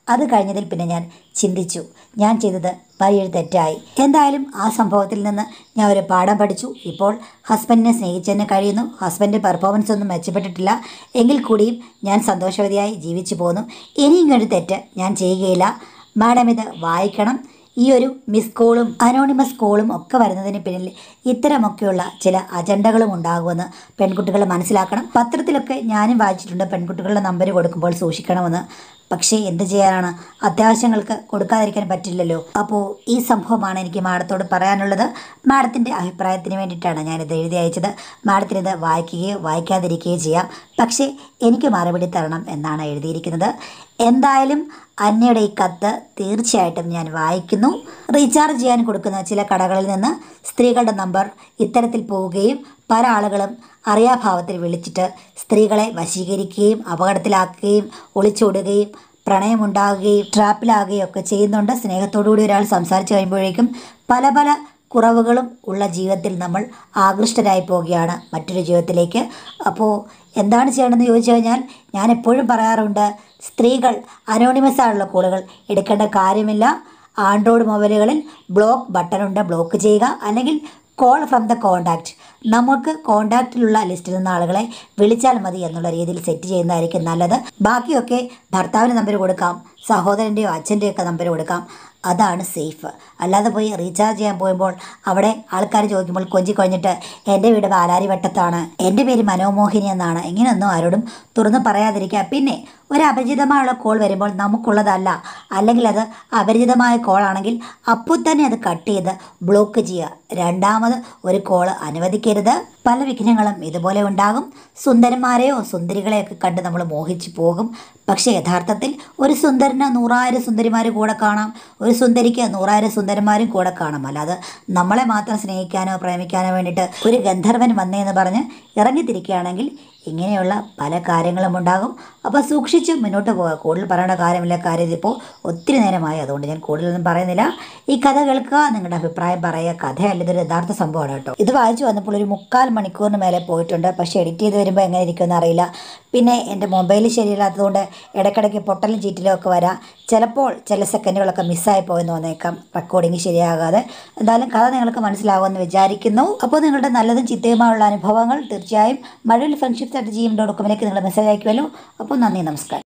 അത് കഴിഞ്ഞതിൽ പിന്നെ ഞാൻ ചിന്തിച്ചു ഞാൻ ചെയ്തത് വലിയൊരു തെറ്റായി എന്തായാലും ആ സംഭവത്തിൽ നിന്ന് ഞാൻ ഒരു പാഠം പഠിച്ചു ഇപ്പോൾ ഹസ്ബൻഡിനെ സ്നേഹിച്ച് തന്നെ കഴിയുന്നു ഹസ്ബൻഡ് പെർഫോമൻസ് ഒന്നും മെച്ചപ്പെട്ടിട്ടില്ല എങ്കിൽ കൂടിയും ഞാൻ സന്തോഷവതിയായി ജീവിച്ചു പോന്നു ഇനിയും ഒരു തെറ്റ് ഞാൻ ചെയ്യുകയില്ല മാഡം ഇത് വായിക്കണം ഈ ഒരു മിസ് കോളും അനോണിമസ് കോളും ഒക്കെ വരുന്നതിന് പിന്നിൽ ഇത്തരമൊക്കെയുള്ള ചില അജണ്ടകളും ഉണ്ടാകുമെന്ന് പെൺകുട്ടികൾ മനസ്സിലാക്കണം പത്രത്തിലൊക്കെ ഞാനും വായിച്ചിട്ടുണ്ട് പെൺകുട്ടികളുടെ നമ്പർ കൊടുക്കുമ്പോൾ സൂക്ഷിക്കണമെന്ന് പക്ഷേ എന്ത് ചെയ്യാനാണ് അത്യാവശ്യങ്ങൾക്ക് കൊടുക്കാതിരിക്കാൻ പറ്റില്ലല്ലോ അപ്പോൾ ഈ സംഭവമാണ് എനിക്ക് മാഡത്തോട് പറയാനുള്ളത് മാഡത്തിൻ്റെ അഭിപ്രായത്തിന് വേണ്ടിയിട്ടാണ് ഞാനിത് എഴുതി അയച്ചത് മാഡത്തിന് ഇത് വായിക്കുകയോ വായിക്കാതിരിക്കുകയോ ചെയ്യാം പക്ഷേ എനിക്ക് മറുപടി തരണം എന്നാണ് എഴുതിയിരിക്കുന്നത് എന്തായാലും അന്നയുടെ ഈ കത്ത് തീർച്ചയായിട്ടും ഞാൻ വായിക്കുന്നു റീചാർജ് ചെയ്യാൻ കൊടുക്കുന്ന ചില കടകളിൽ നിന്ന് സ്ത്രീകളുടെ നമ്പർ ഇത്തരത്തിൽ പോവുകയും പല ആളുകളും അറിയാഭാവത്തിൽ വിളിച്ചിട്ട് സ്ത്രീകളെ വശീകരിക്കുകയും അപകടത്തിലാക്കുകയും ഒളിച്ചോടുകയും പ്രണയമുണ്ടാകുകയും ട്രാപ്പിലാകുകയും ഒക്കെ ചെയ്യുന്നുണ്ട് സ്നേഹത്തോടുകൂടി ഒരാൾ സംസാരിച്ച് കഴിയുമ്പോഴേക്കും പല പല കുറവുകളും ഉള്ള ജീവിതത്തിൽ നമ്മൾ ആകൃഷ്ടരായി പോവുകയാണ് മറ്റൊരു ജീവിതത്തിലേക്ക് അപ്പോൾ എന്താണ് ചെയ്യേണ്ടതെന്ന് ചോദിച്ചു കഴിഞ്ഞാൽ ഞാൻ എപ്പോഴും പറയാറുണ്ട് സ്ത്രീകൾ അനോണിമസ് ആയുള്ള കോളുകൾ എടുക്കേണ്ട കാര്യമില്ല ആൻഡ്രോയിഡ് മൊബൈലുകളിൽ ബ്ലോക്ക് ബട്ടണുണ്ട് ബ്ലോക്ക് ചെയ്യുക അല്ലെങ്കിൽ കോൾ ഫ്രം ദ കോണ്ടാക്റ്റ് നമുക്ക് കോണ്ടാക്റ്റിലുള്ള ലിസ്റ്റിൽ നിന്ന് ആളുകളെ വിളിച്ചാൽ മതി എന്നുള്ള രീതിയിൽ സെറ്റ് ചെയ്യുന്നതായിരിക്കും നല്ലത് ബാക്കിയൊക്കെ ഭർത്താവിന് നമ്പർ കൊടുക്കാം സഹോദരൻ്റെയോ അച്ഛൻ്റെയോ ഒക്കെ നമ്പർ കൊടുക്കാം അതാണ് സേഫ് അല്ലാതെ പോയി റീചാർജ് ചെയ്യാൻ പോകുമ്പോൾ അവിടെ ആൾക്കാർ ചോദിക്കുമ്പോൾ കൊഞ്ചി കൊഞ്ഞിട്ട് എൻ്റെ വീട് പാലാരി വട്ടത്താണ് എൻ്റെ പേര് മനോമോഹിനി എന്നാണ് ഇങ്ങനെയൊന്നും ആരോടും തുറന്ന് പറയാതിരിക്കുക പിന്നെ ഒരു അപരിചിതമായുള്ള കോൾ വരുമ്പോൾ നമുക്കുള്ളതല്ല അല്ലെങ്കിൽ അത് അപരിചിതമായ കോൾ ആണെങ്കിൽ അപ്പോൾ തന്നെ അത് കട്ട് ചെയ്ത് ബ്ലോക്ക് ചെയ്യുക രണ്ടാമത് ഒരു കോൾ അനുവദിക്കരുത് പല വിഘ്നങ്ങളും ഇതുപോലെ ഉണ്ടാകും സുന്ദരന്മാരെയോ സുന്ദരികളെയൊക്കെ കണ്ട് നമ്മൾ മോഹിച്ചു പോകും പക്ഷേ യഥാർത്ഥത്തിൽ ഒരു സുന്ദരന് നൂറായിരം സുന്ദരിമാർ കൂടെ കാണാം ഒരു സുന്ദരിക്ക് നൂറായിരം സുന്ദരന്മാരും കൂടെ കാണാം അല്ലാതെ നമ്മളെ മാത്രം സ്നേഹിക്കാനോ പ്രേമിക്കാനോ വേണ്ടിയിട്ട് ഒരു ഗന്ധർവൻ വന്നേന്ന് പറഞ്ഞ് ഇറങ്ങിത്തിരിക്കുകയാണെങ്കിൽ ഇങ്ങനെയുള്ള പല കാര്യങ്ങളും ഉണ്ടാകും അപ്പോൾ സൂക്ഷിച്ച് മുന്നോട്ട് പോവുക കൂടുതൽ പറയേണ്ട കാര്യമില്ല കാര്യം ഇതിപ്പോൾ ഒത്തിരി നേരമായി അതുകൊണ്ട് ഞാൻ കൂടുതലൊന്നും പറയുന്നില്ല ഈ കഥ കേൾക്കുക നിങ്ങളുടെ അഭിപ്രായം പറയുക കഥയല്ല ഇതൊരു യഥാർത്ഥ സംഭവമാണ് കേട്ടോ ഇത് വായിച്ചു വന്നപ്പോൾ ഒരു മുക്കാൽ മണിക്കൂറിന് മേലെ പോയിട്ടുണ്ട് പക്ഷേ എഡിറ്റ് ചെയ്ത് വരുമ്പോൾ എങ്ങനെ ഇരിക്കുമെന്ന് അറിയില്ല പിന്നെ എൻ്റെ മൊബൈൽ ശരിയില്ലാത്തതുകൊണ്ട് ഇടയ്ക്കിടയ്ക്ക് പൊട്ടലും ചീറ്റിലും ഒക്കെ വരാം ചിലപ്പോൾ ചില സെക്കൻഡുകളൊക്കെ മിസ്സായി പോയെന്ന് വന്നേക്കാം റെക്കോർഡിങ് ശരിയാകാതെ എന്തായാലും കഥ നിങ്ങൾക്ക് മനസ്സിലാവുമെന്ന് വിചാരിക്കുന്നു അപ്പോൾ നിങ്ങളുടെ നല്ലതും ചിത്തയുമായുള്ള അനുഭവങ്ങൾ തീർച്ചയായും മഴവിൽ ഫ്രണ്ട്ഷിപ്സ് അറ്റ് ജിയും ഡോട്ട് കോമിലേക്ക് നിങ്ങൾ മെസ്സേജ് അയക്കുമല്ലോ അപ്പോൾ നന്ദി നമസ്കാരം